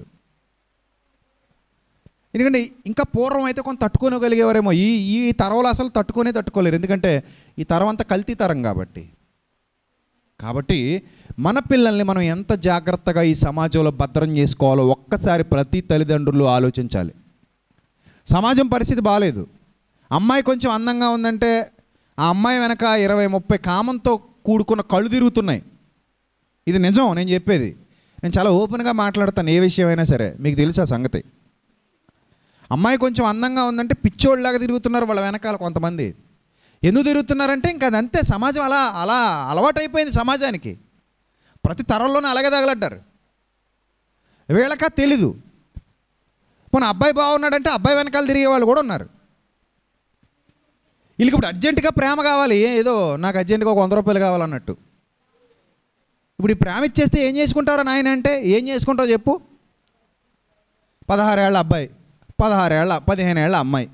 ఎందుకంటే ఇంకా పూర్వం అయితే కొంత తట్టుకోగలిగేవారేమో ఈ ఈ తరంలో అసలు తట్టుకునే తట్టుకోలేరు ఎందుకంటే ఈ తరం అంతా కల్తీ తరం కాబట్టి కాబట్టి మన పిల్లల్ని మనం ఎంత జాగ్రత్తగా ఈ సమాజంలో భద్రం చేసుకోవాలో ఒక్కసారి ప్రతి తల్లిదండ్రులు ఆలోచించాలి సమాజం పరిస్థితి బాగాలేదు అమ్మాయి కొంచెం అందంగా ఉందంటే ఆ అమ్మాయి వెనక ఇరవై ముప్పై కామంతో కూడుకున్న కళ్ళు తిరుగుతున్నాయి ఇది నిజం నేను చెప్పేది నేను చాలా ఓపెన్గా మాట్లాడతాను ఏ విషయమైనా సరే మీకు తెలుసా సంగతి అమ్మాయి కొంచెం అందంగా ఉందంటే పిచ్చోళ్ళలాగా తిరుగుతున్నారు వాళ్ళ వెనకాల కొంతమంది ఎందుకు తిరుగుతున్నారంటే ఇంకా అదంతే సమాజం అలా అలా అలవాటైపోయింది సమాజానికి ప్రతి తరంలోనూ అలాగే తగలడ్డారు వీళ్ళకా తెలీదు పోనీ అబ్బాయి బాగున్నాడంటే అబ్బాయి వెనకాల తిరిగే వాళ్ళు కూడా ఉన్నారు వీళ్ళకి ఇప్పుడు అర్జెంటుగా ప్రేమ కావాలి ఏదో నాకు అర్జెంటుగా ఒక వంద రూపాయలు కావాలన్నట్టు ఇప్పుడు ఈ ప్రేమ ఇచ్చేస్తే ఏం చేసుకుంటారో నాయన అంటే ఏం చేసుకుంటావు చెప్పు పదహారేళ్ల అబ్బాయి పదహారేళ్ల పదిహేను ఏళ్ళ అమ్మాయి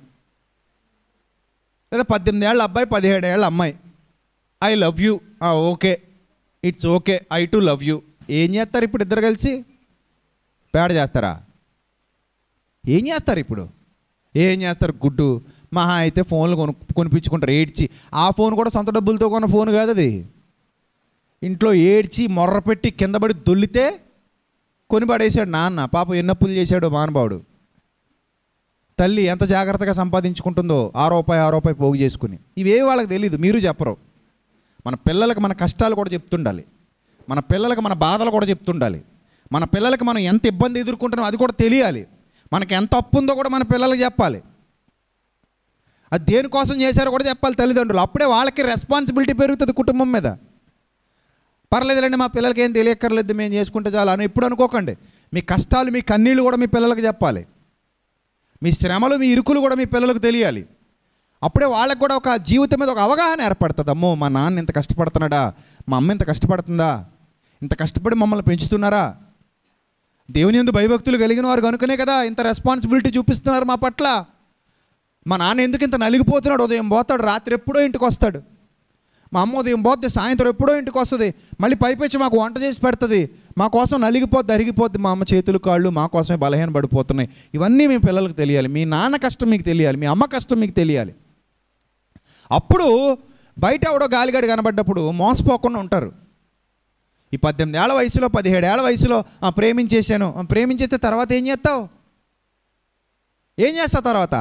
లేదా పద్దెనిమిది ఏళ్ళ అబ్బాయి పదిహేడు ఏళ్ళ అమ్మాయి I love you okay it's okay I too love you ఏం చేస్తారు ఇప్పుడు ఇద్దరు కలిసి పేడ చేస్తారా ఏం చేస్తారు ఇప్పుడు ఏం చేస్తారు గుడ్డు మహా అయితే ఫోన్లు కొను కొనిపించుకుంటారు ఏడ్చి ఆ ఫోన్ కూడా సొంత డబ్బులతో కొన్న ఫోన్ కాదు అది ఇంట్లో ఏడ్చి మొర్ర పెట్టి కింద పడి దొల్లితే కొని పడేశాడు నాన్న పాప ఎన్నప్పులు చేశాడు మానవాడు తల్లి ఎంత జాగ్రత్తగా సంపాదించుకుంటుందో ఆ రూపాయి ఆ రూపాయి పోగు చేసుకుని ఇవేవి వాళ్ళకి తెలియదు మీరు చెప్పరు మన పిల్లలకు మన కష్టాలు కూడా చెప్తుండాలి మన పిల్లలకు మన బాధలు కూడా చెప్తుండాలి మన పిల్లలకి మనం ఎంత ఇబ్బంది ఎదుర్కొంటున్నామో అది కూడా తెలియాలి మనకి ఎంత అప్పు ఉందో కూడా మన పిల్లలకి చెప్పాలి అది దేనికోసం చేశారో కూడా చెప్పాలి తల్లిదండ్రులు అప్పుడే వాళ్ళకి రెస్పాన్సిబిలిటీ పెరుగుతుంది కుటుంబం మీద పర్లేదులేండి మా పిల్లలకి ఏం తెలియక్కర్లేదు మేము చేసుకుంటే చాలు అని ఎప్పుడు అనుకోకండి మీ కష్టాలు మీ కన్నీళ్ళు కూడా మీ పిల్లలకు చెప్పాలి మీ శ్రమలు మీ ఇరుకులు కూడా మీ పిల్లలకు తెలియాలి అప్పుడే వాళ్ళకి కూడా ఒక జీవితం మీద ఒక అవగాహన ఏర్పడుతుంది అమ్మో మా నాన్న ఇంత కష్టపడుతున్నాడా మా అమ్మ ఇంత కష్టపడుతుందా ఇంత కష్టపడి మమ్మల్ని పెంచుతున్నారా దేవుని ఎందు భయభక్తులు కలిగిన వారు కనుకనే కదా ఇంత రెస్పాన్సిబిలిటీ చూపిస్తున్నారు మా పట్ల మా నాన్న ఎందుకు ఇంత నలిగిపోతున్నాడు ఉదయం పోతాడు రాత్రి ఎప్పుడో ఇంటికి వస్తాడు మా అమ్మ ఉదయం పోతే సాయంత్రం ఎప్పుడో ఇంటికి వస్తుంది మళ్ళీ పైపెచ్చి మాకు వంట చేసి పెడుతుంది మా కోసం నలిగిపోద్ది అరిగిపోద్ది మా అమ్మ చేతులు కాళ్ళు మా కోసమే బలహీన పడిపోతున్నాయి ఇవన్నీ మీ పిల్లలకు తెలియాలి మీ నాన్న కష్టం మీకు తెలియాలి మీ అమ్మ కష్టం మీకు తెలియాలి అప్పుడు బయట ఎవడో గాలిగాడి కనబడ్డప్పుడు మోసపోకుండా ఉంటారు ఈ పద్దెనిమిది ఏళ్ళ వయసులో పదిహేడు ఏళ్ళ వయసులో "ఆ, ప్రేమించేశాను ఆ, ప్రేమించేస్తే తర్వాత ఏం చేస్తావు ఏం చేస్తావు తర్వాత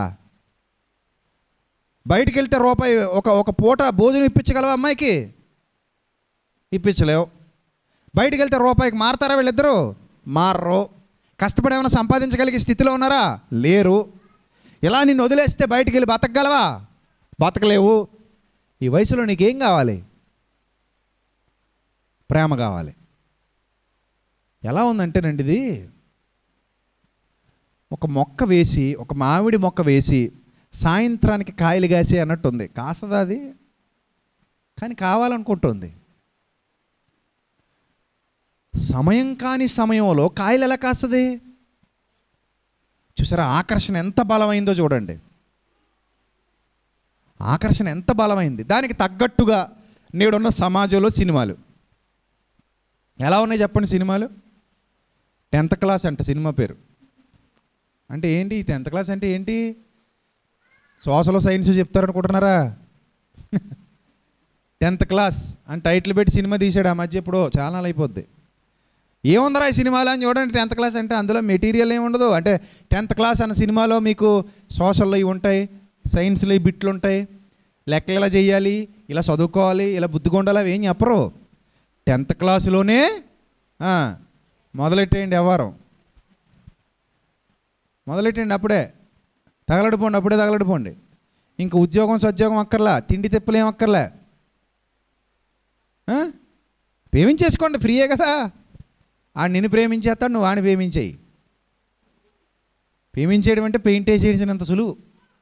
బయటికి వెళ్తే రూపాయి ఒక ఒక పూట భోజనం ఇప్పించగలవా అమ్మాయికి ఇప్పించలేవు బయటికి వెళ్తే రూపాయికి మారతారా వీళ్ళిద్దరూ మారరు కష్టపడి ఏమైనా సంపాదించగలిగే స్థితిలో ఉన్నారా లేరు ఇలా నిన్ను వదిలేస్తే బయటికి వెళ్ళి బతకగలవా బతకలేవు ఈ వయసులో నీకేం కావాలి ప్రేమ కావాలి ఎలా ఉందంటేనండి ఇది ఒక మొక్క వేసి ఒక మామిడి మొక్క వేసి సాయంత్రానికి కాయలు కాసే అన్నట్టు ఉంది కాసదా అది కానీ కావాలనుకుంటుంది సమయం కాని సమయంలో కాయలు ఎలా కాస్తుంది చూసారా ఆకర్షణ ఎంత బలమైందో చూడండి ఆకర్షణ ఎంత బలమైంది దానికి తగ్గట్టుగా నేడున్న సమాజంలో సినిమాలు ఎలా ఉన్నాయి చెప్పండి సినిమాలు టెన్త్ క్లాస్ అంట సినిమా పేరు అంటే ఏంటి టెన్త్ క్లాస్ అంటే ఏంటి సోషల్ సైన్స్ చెప్తారనుకుంటున్నారా టెన్త్ క్లాస్ అని టైటిల్ పెట్టి సినిమా తీసాడు ఆ మధ్య ఎప్పుడో చాలా నాళ్ళు అయిపోద్ది ఏముందరా ఈ సినిమాలో అని చూడండి టెన్త్ క్లాస్ అంటే అందులో మెటీరియల్ ఏమి ఉండదు అంటే టెన్త్ క్లాస్ అన్న సినిమాలో మీకు సోషల్లో ఇవి ఉంటాయి సైన్స్లో ఈ బిట్లు ఉంటాయి లెక్కలు ఇలా చేయాలి ఇలా చదువుకోవాలి ఇలా బుద్ధిగా ఉండాలి అవి ఏం చెప్పరు టెన్త్ క్లాసులోనే ఆ, మొదలెట్టేయండి వ్యవహారం మొదలెట్టండి అప్పుడే తగలడిపోండి అప్పుడే తగలడిపోండి ఇంక ఉద్యోగం సద్యోగం అక్కర్లా తిండి తిప్పలు ఏం అక్కర్లే ఆ? ప్రేమించేసుకోండి ఫ్రీయే కదా ఆ నిన్ను ప్రేమించేస్తాడు నువ్వు ఆడిని ప్రేమించేయి ప్రేమించేయడం అంటే పెయింట్ వేసేసినంత సులువు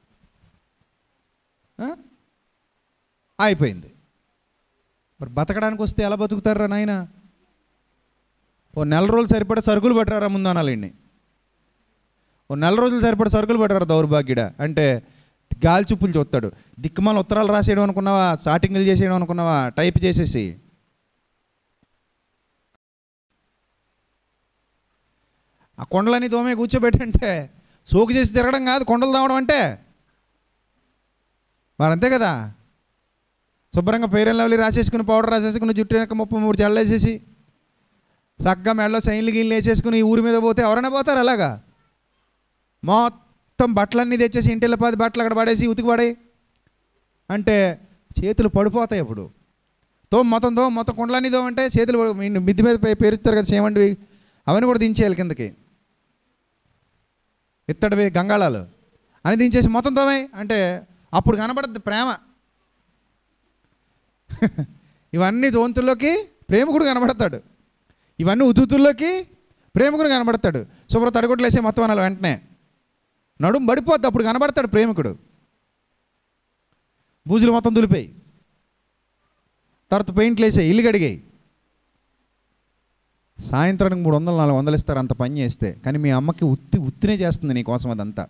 ఆ? అయిపోయింది మరి బతకడానికి వస్తే ఎలా బతుకుతారా నాయన ఓ నెల రోజులు సరిపడా సరుకులు పట్టరారా ముందు అనాలండి ఓ నెల రోజులు సరిపడా సరుకులు పట్టరా దౌర్భాగ్యుడా అంటే గాలి చూపులు చూస్తాడు దిక్కుమాల ఉత్తరాలు రాసేయడం అనుకున్నావా స్టార్టింగ్లు చేసేయడం అనుకున్నావా టైప్ చేసేసి ఆ కొండలన్నీ దోమే కూర్చోబెట్టంటే సోకు చేసి తిరగడం కాదు కొండలు దావడం అంటే మరి అంతే కదా శుభ్రంగా పేరెన్ లవ్లీ రాసేసుకుని పౌడర్ రాసేసుకుని జుట్టు వెనక ముప్పై మూడు జల్లేసేసి చక్కగా మెడలో సైన్లు గీళ్ళు వేసేసుకుని ఈ ఊరి మీద పోతే ఎవరైనా పోతారు అలాగా మొత్తం బట్టలన్నీ తెచ్చేసి ఇంటిలో పది బట్టలు అక్కడ పడేసి ఉతికి పడే అంటే చేతులు పడిపోతాయి అప్పుడు తో మొత్తం తో మొత్తం కుండలన్నీ తో అంటే చేతులు పడి- మీ మిద్ది మీద పే- పేరుస్తారు కదా చేయమండి అవన్నీ కూడా దించేయాలి కిందకి ఇత్తడివి గంగాళాలు అని దించేసి మొత్తం తోమే అంటే అప్పుడు కనబడద్ది ప్రేమ ఇవన్నీ దోంతుల్లోకి ప్రేమికుడు కనబడతాడు ఇవన్నీ ఉతుతుల్లోకి ప్రేమికుడు కనబడతాడు శుభ్ర తడగొట్లేసే మొత్తం అనాలి వెంటనే నడుము పడిపోద్ది అప్పుడు కనబడతాడు ప్రేమికుడు బూజులు మొత్తం దులిపాయి తర్వాత పెయింట్లు వేసాయి ఇల్లు కడిగాయి సాయంత్రానికి మూడు వందలు నాలుగు వందలు ఇస్తారు అంత పని చేస్తే కానీ మీ అమ్మకి ఉత్తి ఉత్తినే చేస్తుంది నీ కోసం అదంతా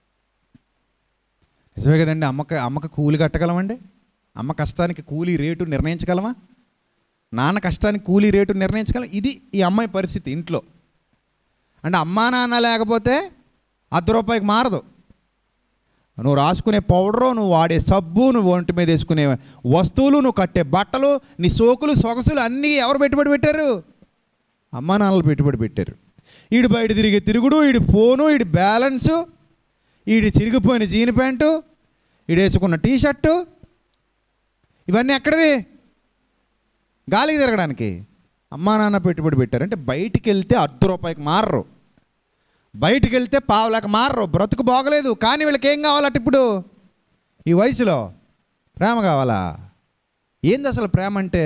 నిజమే కదండి అమ్మకి అమ్మకి కూలి కట్టగలమండి అమ్మ కష్టానికి కూలీ రేటు నిర్ణయించగలమా నాన్న కష్టానికి కూలీ రేటు నిర్ణయించగలం ఇది ఈ అమ్మాయి పరిస్థితి ఇంట్లో అంటే అమ్మా నాన్న లేకపోతే అర్ధ రూపాయికి మారదు నువ్వు రాసుకునే పౌడరు నువ్వు వాడే సబ్బు నువ్వు ఒంటి మీద వేసుకునే వస్తువులు నువ్వు కట్టే బట్టలు నీ సోకులు సొగసులు అన్నీ ఎవరు పెట్టుబడి పెట్టారు అమ్మా నాన్నలు పెట్టుబడి పెట్టారు ఈడు బయట తిరిగే తిరుగుడు ఈడి ఫోను ఈడి బ్యాలెన్సు ఈడి చిరిగిపోయిన జీన్ ప్యాంటు ఈడు వేసుకున్న టీ షర్టు ఇవన్నీ ఎక్కడవి గాలికి తిరగడానికి అమ్మా నాన్న పెట్టుబడి పెట్టారు అంటే బయటికి వెళ్తే అర్ధ రూపాయికి మారరు బయటికి వెళ్తే పావులకు మారరు బ్రతుకు బాగలేదు కానీ వీళ్ళకి ఏం కావాలట ఇప్పుడు ఈ వయసులో ప్రేమ కావాలా ఏంది అసలు ప్రేమ అంటే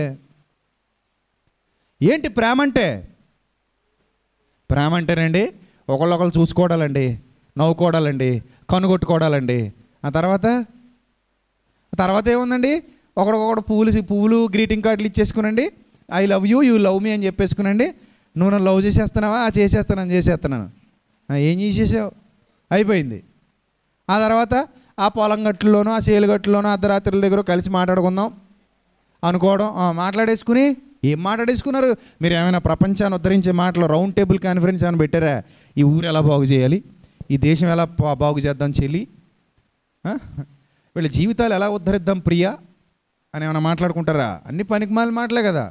ఏంటి ప్రేమ అంటే ప్రేమ అంటేనండి ఒకళ్ళొకళ్ళు చూసుకోవడాలండి నవ్వుకోవడాలండి కనుగొట్టుకోవడాలండి ఆ తర్వాత ఆ తర్వాత ఏముందండి ఒకడొకడు పువ్వులు పువ్వులు గ్రీటింగ్ కార్డులు ఇచ్చేసుకునండి I love you you love me అని చెప్పేసుకునండి నువ్వు నన్ను లవ్ చేసేస్తున్నావా ఆ చేసేస్తున్నాను చేసేస్తున్నాను ఆ, ఏం చేసేసావు అయిపోయింది ఆ తర్వాత ఆ పొలం గట్టులోనో ఆ సేలు గట్టులోనో అర్ధరాత్రుల దగ్గర కలిసి మాట్లాడుకుందాం అనుకోవడం ఆ, మాట్లాడేసుకుని ఏం మాట్లాడేసుకున్నారు మీరు ఏమైనా ప్రపంచాన్ని ఉద్ధరించే మాటలు రౌండ్ టేబుల్ కాన్ఫరెన్స్ అని పెట్టారా ఈ ఊరు ఎలా బాగు చేయాలి ఈ దేశం ఎలా బా- బాగు చేద్దాం చెల్లి ఆ? వీళ్ళ జీవితాలు ఎలా ఉద్ధరిద్దాం ప్రియా అని ఏమైనా మాట్లాడుకుంటారా అన్ని పనికిమాల మాటలే కదా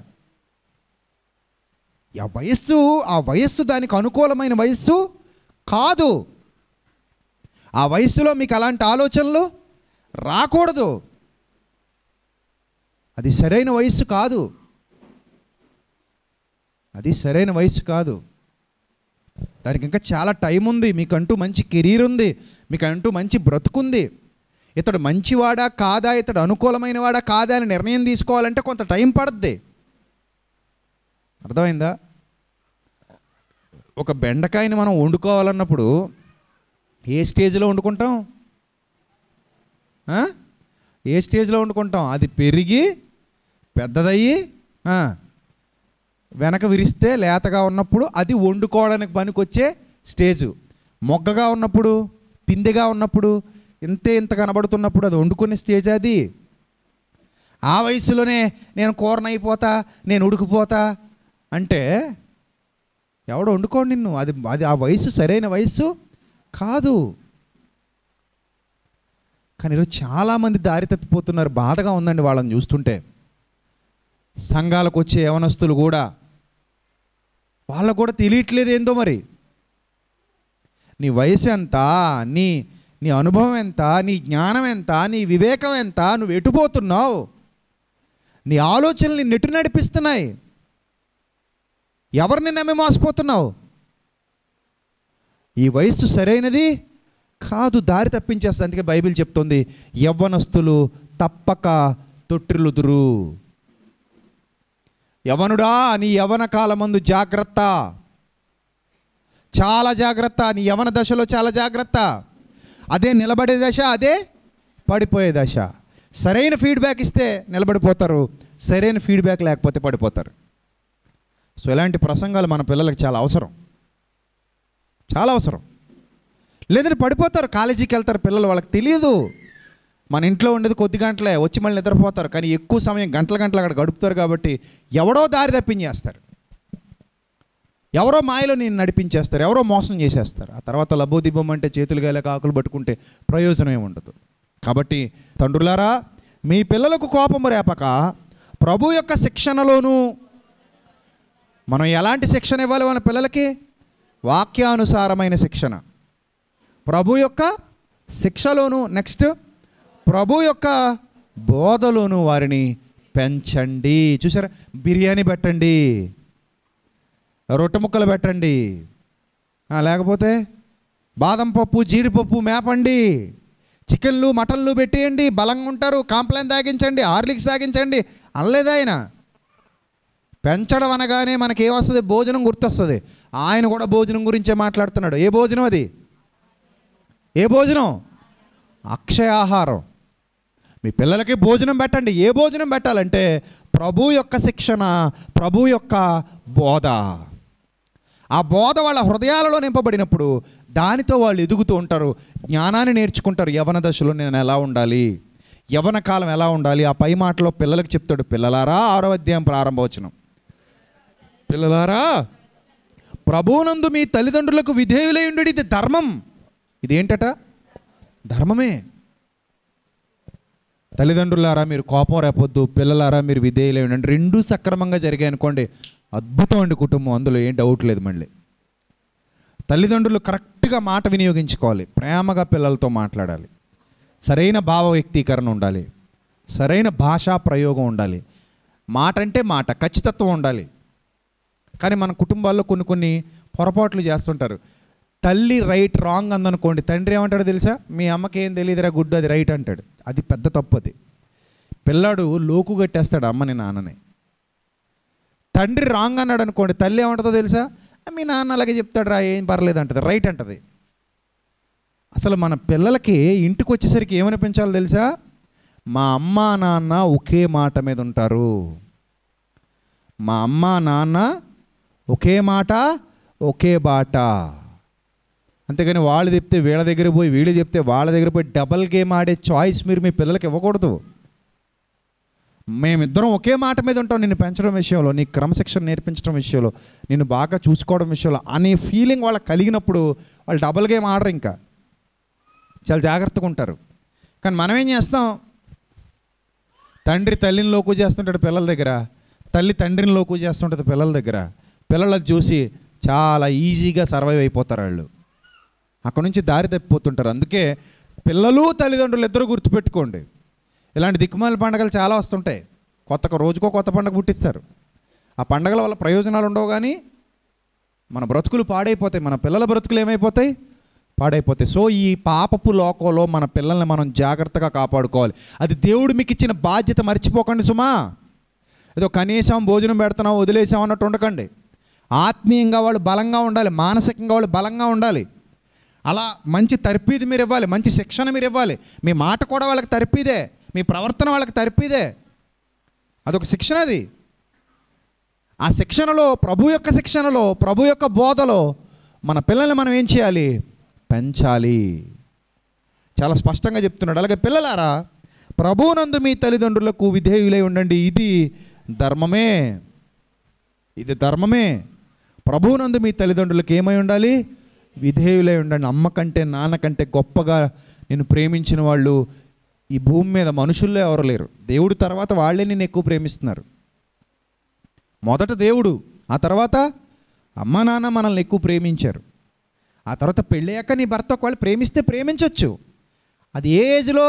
ఆ వయస్సు ఆ వయస్సు దానికి అనుకూలమైన వయస్సు కాదు ఆ వయస్సులో మీకు అలాంటి ఆలోచనలు రాకూడదు అది సరైన వయస్సు కాదు అది సరైన వయస్సు కాదు దానికి ఇంకా చాలా టైం ఉంది మీకంటూ మంచి కెరీర్ ఉంది మీకంటూ మంచి బ్రతుకుంది ఇతడు మంచివాడా కాదా ఇతడు అనుకూలమైన వాడా కాదా అని నిర్ణయం తీసుకోవాలంటే కొంత టైం పడుద్ది అర్థమైందా ఒక బెండకాయని మనం వండుకోవాలన్నప్పుడు ఏ స్టేజ్లో వండుకుంటాం ఆ? ఏ స్టేజ్లో వండుకుంటాం అది పెరిగి పెద్దదయ్యి ఆ, వెనక విరిస్తే లేతగా ఉన్నప్పుడు అది వండుకోవడానికి పనికొచ్చే స్టేజు మొగ్గగా ఉన్నప్పుడు పిందెగా ఉన్నప్పుడు ఇంతే ఇంత కనబడుతున్నప్పుడు అది వండుకునే స్టేజ్ అది ఆ వయసులోనే నేను కూరనైపోతా నేను ఉడికిపోతా అంటే ఎవడు వండుకోండి నిన్ను అది అది ఆ వయసు సరైన వయసు కాదు కానీ ఈరోజు చాలామంది దారి తప్పిపోతున్నారు బాధగా ఉందండి వాళ్ళని చూస్తుంటే సంఘాలకు వచ్చే యవనస్తులు కూడా వాళ్ళకు కూడా తెలియట్లేదు ఏందో మరి నీ వయసు ఎంత నీ నీ అనుభవం ఎంత నీ జ్ఞానం ఎంత నీ వివేకం ఎంత నువ్వు ఎటుపోతున్నావు నీ ఆలోచనలు నెట్టు నడిపిస్తున్నాయి ఎవరిని నమ్మి మోసపోతున్నావు ఈ వయస్సు సరైనది కాదు దారి తప్పించేస్తుంది అందుకే బైబిల్ చెప్తుంది యవ్వనస్తులు తప్పక తొట్టిల్లుదురు యవనుడా నీ యవన కాలమందు జాగ్రత్త చాలా జాగ్రత్త నీ యవన దశలో చాలా జాగ్రత్త అదే నిలబడే దశ అదే పడిపోయే దశ సరైన ఫీడ్బ్యాక్ ఇస్తే నిలబడిపోతారు సరైన ఫీడ్బ్యాక్ లేకపోతే పడిపోతారు సో ఇలాంటి ప్రసంగాలు మన పిల్లలకు చాలా అవసరం చాలా అవసరం లేదంటే పడిపోతారు కాలేజీకి వెళ్తారు పిల్లలు వాళ్ళకి తెలియదు మన ఇంట్లో ఉండేది కొద్ది గంటలే వచ్చి మళ్ళీ నిద్రపోతారు కానీ ఎక్కువ సమయం గంటల గంటలు అక్కడ గడుపుతారు కాబట్టి ఎవడో దారి తప్పించేస్తారు ఎవరో మాయలో నేను నడిపించేస్తారు ఎవరో మోసం చేసేస్తారు ఆ తర్వాత లబ్బోదిబ్బం అంటే చేతులు గాలే కాకులు పట్టుకుంటే ప్రయోజనం ఏమి ఉండదు కాబట్టి తండ్రులారా మీ పిల్లలకు కోపం రేపక ప్రభు యొక్క శిక్షణలోనూ మనం ఎలాంటి శిక్షణ ఇవ్వాలి మన పిల్లలకి వాక్యానుసారమైన శిక్షణ ప్రభు యొక్క శిక్షలోను నెక్స్ట్ ప్రభు యొక్క బోధలోను వారిని పెంచండి చూసారా బిర్యానీ పెట్టండి రొట్టె ముక్కలు పెట్టండి ఆ, లేకపోతే బాదం పప్పు జీడిపప్పు మేపండి చికెన్లు మటన్లు పెట్టేయండి బలంగా ఉంటారు కాంప్లైన్ తాగించండి హార్లిక్స్ తాగించండి అనలేదు ఆయన పెంచడం అనగానే మనకి ఏమొస్తుంది భోజనం గుర్తొస్తుంది ఆయన కూడా భోజనం గురించే మాట్లాడుతున్నాడు ఏ భోజనం అది ఏ భోజనం అక్షయ ఆహారం మీ పిల్లలకి భోజనం పెట్టండి ఏ భోజనం పెట్టాలంటే ప్రభు యొక్క శిక్షణ ప్రభు యొక్క బోధ ఆ బోధ వాళ్ళ హృదయాలలో నింపబడినప్పుడు దానితో వాళ్ళు ఎదుగుతూ ఉంటారు జ్ఞానాన్ని నేర్చుకుంటారు యవన దశలో నేను ఎలా ఉండాలి యవన కాలం ఎలా ఉండాలి ఆ పై మాటలో పిల్లలకు చెప్తాడు పిల్లలారా ఆరో అధ్యాయం ప్రారంభవచనం పిల్లలారా ప్రభువునందు మీ తల్లిదండ్రులకు విధేయులై ఉండు ఇది ధర్మం ఇదేంటట ధర్మమే తల్లిదండ్రులారా మీరు కోపం రేపొద్దు పిల్లలారా మీరు విధేయులై ఉండండి రెండూ సక్రమంగా జరిగాయి అనుకోండి అద్భుతం అండి కుటుంబం అందులో ఏం డౌట్ లేదు మళ్ళీ తల్లిదండ్రులు కరెక్ట్గా మాట వినియోగించుకోవాలి ప్రేమగా పిల్లలతో మాట్లాడాలి సరైన భావ వ్యక్తీకరణ ఉండాలి సరైన భాషా ప్రయోగం ఉండాలి మాట అంటే మాట ఖచ్చితత్వం ఉండాలి కానీ మన కుటుంబాల్లో కొన్ని కొన్ని పొరపాట్లు చేస్తుంటారు తల్లి రైట్ రాంగ్ అందనుకోండి తండ్రి ఏమంటాడు తెలుసా మీ అమ్మకి ఏం తెలియదురా గుడ్డు అది రైట్ అంటాడు అది పెద్ద తప్పు అది పిల్లాడు లోకు కట్టేస్తాడు అమ్మని నాన్నని తండ్రి రాంగ్ అన్నాడు అనుకోండి తల్లి ఏమంటుందో తెలుసా "ఆ, మీ నాన్న అలాగే చెప్తాడు రా ఏం పర్లేదు అంటది రైట్ అంటది అసలు మన పిల్లలకి ఇంటికి వచ్చేసరికి ఏమనిపించాలో తెలుసా మా అమ్మ నాన్న ఒకే మాట మీద ఉంటారు మా అమ్మ నాన్న ఒకే మాట ఒకే బాట అంతేగాని వాళ్ళు చెప్తే వీళ్ళ దగ్గర పోయి వీళ్ళు చెప్తే వాళ్ళ దగ్గర పోయి డబల్ గేమ్ ఆడే చాయిస్ మీరు మీ పిల్లలకి ఇవ్వకూడదు మేమిద్దరం ఒకే మాట మీద ఉంటాం నిన్ను పెంచడం విషయంలో నీ క్రమశిక్షణ నేర్పించడం విషయంలో నిన్ను బాగా చూసుకోవడం విషయంలో అనే ఫీలింగ్ వాళ్ళకి కలిగినప్పుడు వాళ్ళు డబల్ గేమ్ ఆడరు ఇంకా చాలా జాగ్రత్తగా ఉంటారు కానీ మనం ఏం చేస్తాం తండ్రి తల్లిని లోకు చేస్తుంటాడు పిల్లల దగ్గర తల్లి తండ్రిని లోకు చేస్తుంటుంది పిల్లల దగ్గర పిల్లలకు చూసి చాలా ఈజీగా సర్వైవ్ అయిపోతారు వాళ్ళు అక్కడ నుంచి దారి తప్పిపోతుంటారు అందుకే పిల్లలు తల్లిదండ్రులు ఇద్దరు గుర్తుపెట్టుకోండి ఇలాంటి దిక్కుమాల పండుగలు చాలా వస్తుంటాయి కొత్త రోజుకో కొత్త పండుగ పుట్టిస్తారు ఆ పండగల వల్ల ప్రయోజనాలు ఉండవు కానీ మన బ్రతుకులు పాడైపోతాయి మన పిల్లల బ్రతుకులు ఏమైపోతాయి పాడైపోతాయి సో ఈ పాపపు లోకంలో మన పిల్లల్ని మనం జాగ్రత్తగా కాపాడుకోవాలి అది దేవుడు మీకు ఇచ్చిన బాధ్యత మర్చిపోకండి సుమా ఏదో కనీసం భోజనం పెడుతున్నాం వదిలేసాం అన్నట్టు ఉండకండి ఆత్మీయంగా వాళ్ళు బలంగా ఉండాలి మానసికంగా వాళ్ళు బలంగా ఉండాలి అలా మంచి తర్పీది మీరు ఇవ్వాలి మంచి శిక్షణ మీరు ఇవ్వాలి మీ మాట కూడా వాళ్ళకి తర్పీదే మీ ప్రవర్తన వాళ్ళకి తర్పీదే అదొక శిక్షణ అది ఆ శిక్షణలో ప్రభు యొక్క శిక్షణలో ప్రభు యొక్క బోధలో మన పిల్లల్ని మనం ఏం చేయాలి పెంచాలి చాలా స్పష్టంగా చెప్తున్నాడు అలాగే పిల్లలారా ప్రభువునందు మీ తల్లిదండ్రులకు విధేయులై ఉండండి ఇది ధర్మమే ఇది ధర్మమే ప్రభువునందు మీ తల్లిదండ్రులకు ఏమై ఉండాలి విధేయులై ఉండండి అమ్మ కంటే నాన్న కంటే గొప్పగా నేను ప్రేమించిన వాళ్ళు ఈ భూమి మీద మనుషుల్లో ఎవరు లేరు దేవుడు తర్వాత వాళ్ళే నేను ఎక్కువ ప్రేమిస్తున్నారు మొదట దేవుడు ఆ తర్వాత అమ్మ నాన్న మనల్ని ఎక్కువ ప్రేమించారు ఆ తర్వాత పెళ్ళయ్యాక నీ భర్త ఒకవేళ ప్రేమిస్తే ప్రేమించవచ్చు అది ఏ ఏజ్లో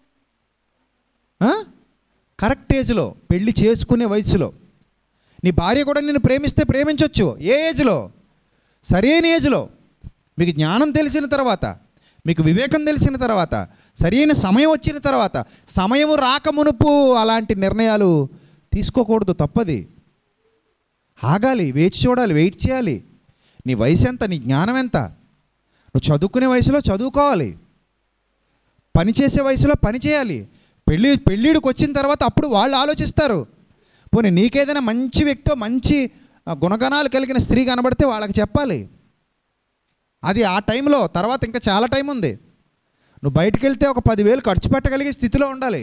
ఆ? కరెక్ట్ ఏజ్లో పెళ్లి చేసుకునే వయసులో నీ భార్య కూడా నిన్ను ప్రేమిస్తే ప్రేమించవచ్చు ఏ ఏజ్లో సరైన ఏజ్లో మీకు జ్ఞానం తెలిసిన తర్వాత మీకు వివేకం తెలిసిన తర్వాత సరైన సమయం వచ్చిన తర్వాత సమయం రాకమునుపు అలాంటి నిర్ణయాలు తీసుకోకూడదు తప్పది ఆగాలి వేచి చూడాలి వెయిట్ చేయాలి నీ వయసు ఎంత నీ జ్ఞానం ఎంత నువ్వు చదువుకునే వయసులో చదువుకోవాలి పని చేసే వయసులో పని చేయాలి పెళ్ళి పెళ్ళిడికి వచ్చిన తర్వాత అప్పుడు వాళ్ళు ఆలోచిస్తారు పోనీ నీకేదైనా మంచి వ్యక్తో మంచి ఆ, గుణగణాలు కలిగిన స్త్రీ కనబడితే వాళ్ళకి చెప్పాలి అది ఆ టైంలో తర్వాత ఇంకా చాలా టైం ఉంది నువ్వు బయటికి వెళ్తే ఒక పదివేలు ఖర్చు పెట్టగలిగే స్థితిలో ఉండాలి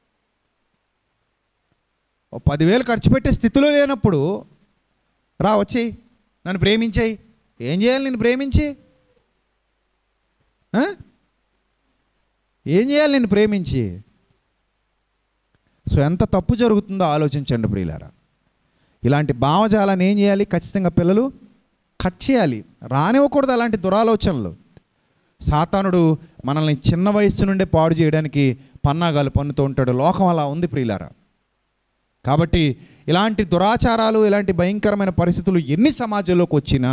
ఓ పదివేలు ఖర్చు పెట్టే స్థితిలో లేనప్పుడు రా వచ్చేయి నన్ను ప్రేమించేయి ఏం చేయాలి నేను ప్రేమించి ఆ? ఏం చేయాలి నేను ప్రేమించి సో ఎంత తప్పు జరుగుతుందో ఆలోచించండి ప్రియులారా ఇలాంటి భావజాలాన్ని ఏం చేయాలి ఖచ్చితంగా పిల్లలు కట్ చేయాలి రానివ్వకూడదు అలాంటి దురాలోచనలు సాతానుడు మనల్ని చిన్న వయస్సు నుండే పాడు చేయడానికి పన్నాగాలు పన్నుతూ ఉంటాడు లోకం అలా ఉంది ప్రియులారా కాబట్టి ఇలాంటి దురాచారాలు ఇలాంటి భయంకరమైన పరిస్థితులు ఎన్ని సమాజంలోకి వచ్చినా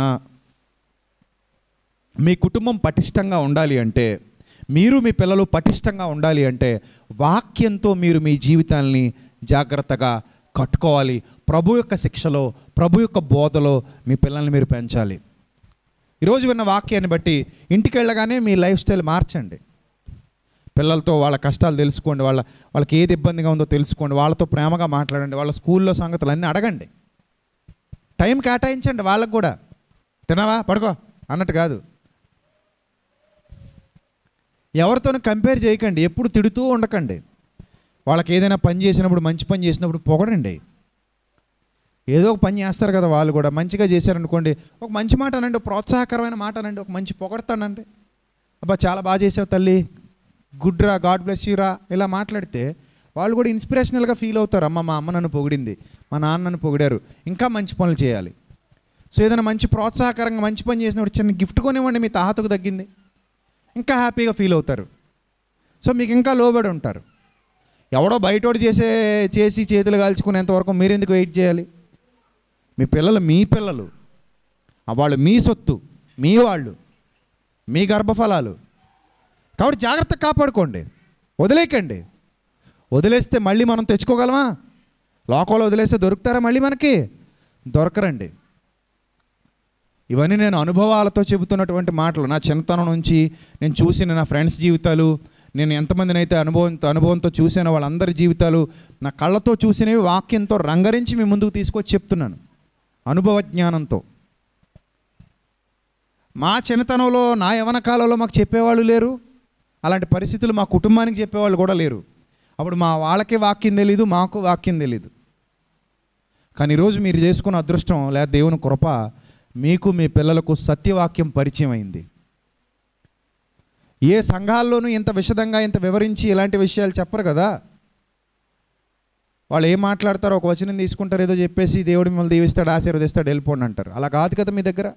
మీ కుటుంబం పటిష్టంగా ఉండాలి అంటే మీరు మీ పిల్లలు పటిష్టంగా ఉండాలి అంటే వాక్యంతో మీరు మీ జీవితాన్ని జాగ్రత్తగా కట్టుకోవాలి ప్రభు యొక్క శిక్షలో ప్రభు యొక్క బోధలో మీ పిల్లల్ని మీరు పెంచాలి ఈరోజు విన్న వాక్యాన్ని బట్టి ఇంటికి వెళ్ళగానే మీ లైఫ్ స్టైల్ మార్చండి పిల్లలతో వాళ్ళ కష్టాలు తెలుసుకోండి వాళ్ళ వాళ్ళకి ఏది ఇబ్బందిగా ఉందో తెలుసుకోండి వాళ్ళతో ప్రేమగా మాట్లాడండి వాళ్ళ స్కూల్లో సంగతులు అన్నీ అడగండి టైం కేటాయించండి వాళ్ళకు కూడా తినవా పడుకో అన్నట్టు కాదు ఎవరితోనూ కంపేర్ చేయకండి ఎప్పుడు తిడుతూ ఉండకండి వాళ్ళకి ఏదైనా పని చేసినప్పుడు మంచి పని చేసినప్పుడు పొగడండి ఏదో ఒక పని చేస్తారు కదా వాళ్ళు కూడా మంచిగా చేశారనుకోండి ఒక మంచి మాట అనండి ఒక ప్రోత్సాహకరమైన మాట అనండి ఒక మంచి పొగడతానండి అబ్బా చాలా బాగా చేసావు తల్లి గుడ్ రా గాడ్ బ్లెస్ యూ రా ఇలా మాట్లాడితే వాళ్ళు కూడా ఇన్స్పిరేషనల్గా ఫీల్ అవుతారు అమ్మ మా అమ్మ నన్ను పొగిడింది మా నాన్న నన్ను పొగిడారు ఇంకా మంచి పనులు చేయాలి సో ఏదైనా మంచి ప్రోత్సాహకరంగా మంచి పని చేసినప్పుడు చిన్న గిఫ్ట్ కొనివ్వండి మీ తాహతకు తగ్గింది ఇంకా హ్యాపీగా ఫీల్ అవుతారు సో మీకు ఇంకా లోబడి ఉంటారు ఎవడో బయటోడు చేసే చేసి చేతులు కాల్చుకునేంత వరకు మీరు ఎందుకు వెయిట్ చేయాలి మీ పిల్లలు మీ పిల్లలు ఆ వాళ్ళు మీ సొత్తు మీ వాళ్ళు మీ గర్భఫలాలు కాబట్టి జాగ్రత్త కాపాడుకోండి వదిలేయకండి వదిలేస్తే మళ్ళీ మనం తెచ్చుకోగలమా లోకంలో వదిలేస్తే దొరుకుతారా మళ్ళీ మనకి దొరకరండి ఇవన్నీ నేను అనుభవాలతో చెబుతున్నటువంటి మాటలు నా చిన్నతనం నుంచి నేను చూసిన నా ఫ్రెండ్స్ జీవితాలు నేను ఎంతమందిని అయితే అనుభవంతో అనుభవంతో చూసానో వాళ్ళందరి జీవితాలు నా కళ్ళతో చూసినవి వాక్యంతో రంగరించి మీ ముందుకు తీసుకొచ్చి చెప్తున్నాను అనుభవ జ్ఞానంతో మా చిన్నతనంలో నా యవన కాలంలో మాకు చెప్పేవాళ్ళు లేరు అలాంటి పరిస్థితులు మా కుటుంబానికి చెప్పేవాళ్ళు కూడా లేరు అప్పుడు మా వాళ్ళకి వాక్యం తెలీదు మాకు వాక్యం తెలీదు కానీ ఈరోజు మీరు చేసుకున్న అదృష్టం లేదా దేవుని కృప మీకు మీ పిల్లలకు సత్యవాక్యం పరిచయం అయింది ఏ సంఘాల్లోనూ ఇంత విషదంగా ఇంత వివరించి ఇలాంటి విషయాలు చెప్పరు కదా వాళ్ళు ఏం మాట్లాడతారో ఒక వచనం తీసుకుంటారు ఏదో చెప్పేసి దేవుడు మిమ్మల్ని దీవిస్తాడు ఆశీర్వదిస్తాడు వెళ్ళిపోండి అంటారు అలా కాదు కదా మీ దగ్గర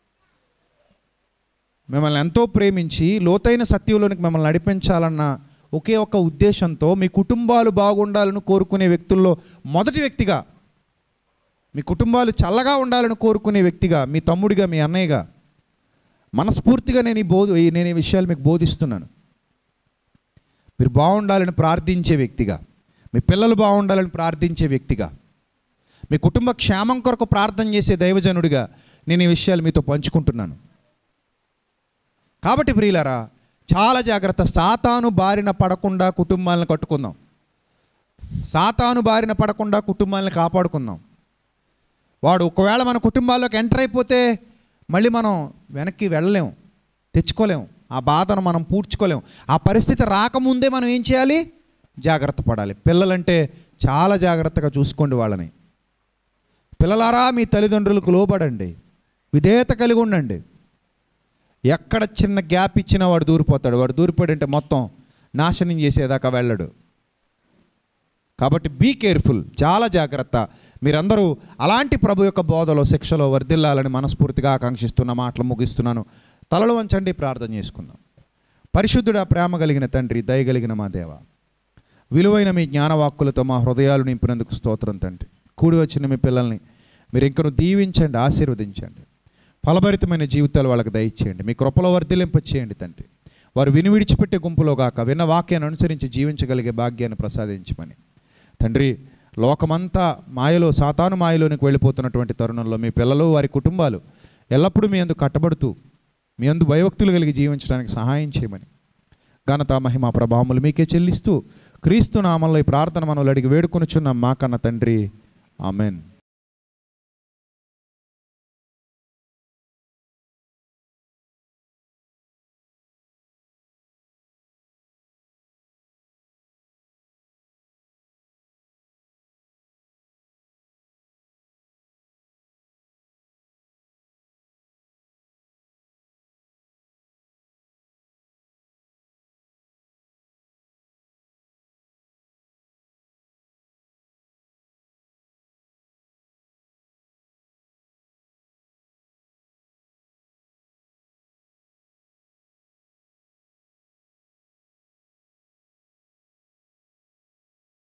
మిమ్మల్ని ఎంతో ప్రేమించి లోతైన సత్యంలోనికి మిమ్మల్ని నడిపించాలన్న ఒకే ఒక్క ఉద్దేశంతో మీ కుటుంబాలు బాగుండాలని కోరుకునే వ్యక్తుల్లో మొదటి వ్యక్తిగా మీ కుటుంబాలు చల్లగా ఉండాలని కోరుకునే వ్యక్తిగా మీ తమ్ముడిగా మీ అన్నయ్యగా మనస్ఫూర్తిగా నేను ఈ బోధ ఈ- నేను ఈ విషయాలు మీకు బోధిస్తున్నాను మీరు బాగుండాలని ప్రార్థించే వ్యక్తిగా మీ పిల్లలు బాగుండాలని ప్రార్థించే వ్యక్తిగా మీ కుటుంబ క్షేమం కొరకు ప్రార్థన చేసే దైవజనుడిగా నేను ఈ విషయాలు మీతో పంచుకుంటున్నాను కాబట్టి ప్రియులారా చాలా జాగ్రత్త సాతాను బారిన పడకుండా కుటుంబాలను కట్టుకుందాం సాతాను బారిన పడకుండా కుటుంబాలను కాపాడుకుందాం వాడు ఒకవేళ మన కుటుంబాల్లోకి ఎంటర్ అయిపోతే మళ్ళీ మనం వెనక్కి వెళ్ళలేం తెచ్చుకోలేం ఆ బాధను మనం పూడ్చుకోలేం ఆ పరిస్థితి రాకముందే మనం ఏం చేయాలి జాగ్రత్త పడాలి పిల్లలంటే చాలా జాగ్రత్తగా చూసుకోండి వాళ్ళని పిల్లలారా మీ తల్లిదండ్రులకు లోబడండి విధేయత కలిగి ఉండండి ఎక్కడ చిన్న గ్యాప్ ఇచ్చినా వాడు దూరిపోతాడు వాడు దూరిపోయాడంటే మొత్తం నాశనం చేసేదాకా వెళ్ళడు కాబట్టి బీ కేర్ఫుల్ చాలా జాగ్రత్త మీరందరూ అలాంటి ప్రభు యొక్క బోధలో శిక్షలో వర్ధిల్లాలని మనస్ఫూర్తిగా ఆకాంక్షిస్తున్న మాటలు ముగిస్తున్నాను తలలు వంచండి ప్రార్థన చేసుకుందాం పరిశుద్ధుడా ప్రేమ కలిగిన తండ్రి దయగలిగిన మా దేవ విలువైన మీ జ్ఞానవాక్కులతో మా హృదయాలు నింపినందుకు స్తోత్రం తండ్రి కూడి వచ్చిన మీ పిల్లల్ని మీరు ఇంకను దీవించండి ఆశీర్వదించండి ఫలభరితమైన జీవితాలు వాళ్ళకి దయచేయండి మీ కృపలో వర్ధిలింప చేయండి తండ్రి వారు విని విడిచిపెట్టే గుంపులో గాక విన్న వాక్యాన్ని అనుసరించి జీవించగలిగే భాగ్యాన్ని ప్రసాదించమని తండ్రి లోకమంతా మాయలో సాతాను మాయలోనికి వెళ్ళిపోతున్నటువంటి తరుణంలో మీ పిల్లలు వారి కుటుంబాలు ఎల్లప్పుడూ మీ అందు కట్టబడుతూ మీ అందు భయభక్తులు కలిగి జీవించడానికి సహాయం చేయమని ఘనత మహిమ ప్రభావములు మీకే చెల్లిస్తూ క్రీస్తు నామంలో ఈ ప్రార్థన మనల్ని అడిగి వేడుకొనుచున్నాం మా కన్న తండ్రి ఆమెన్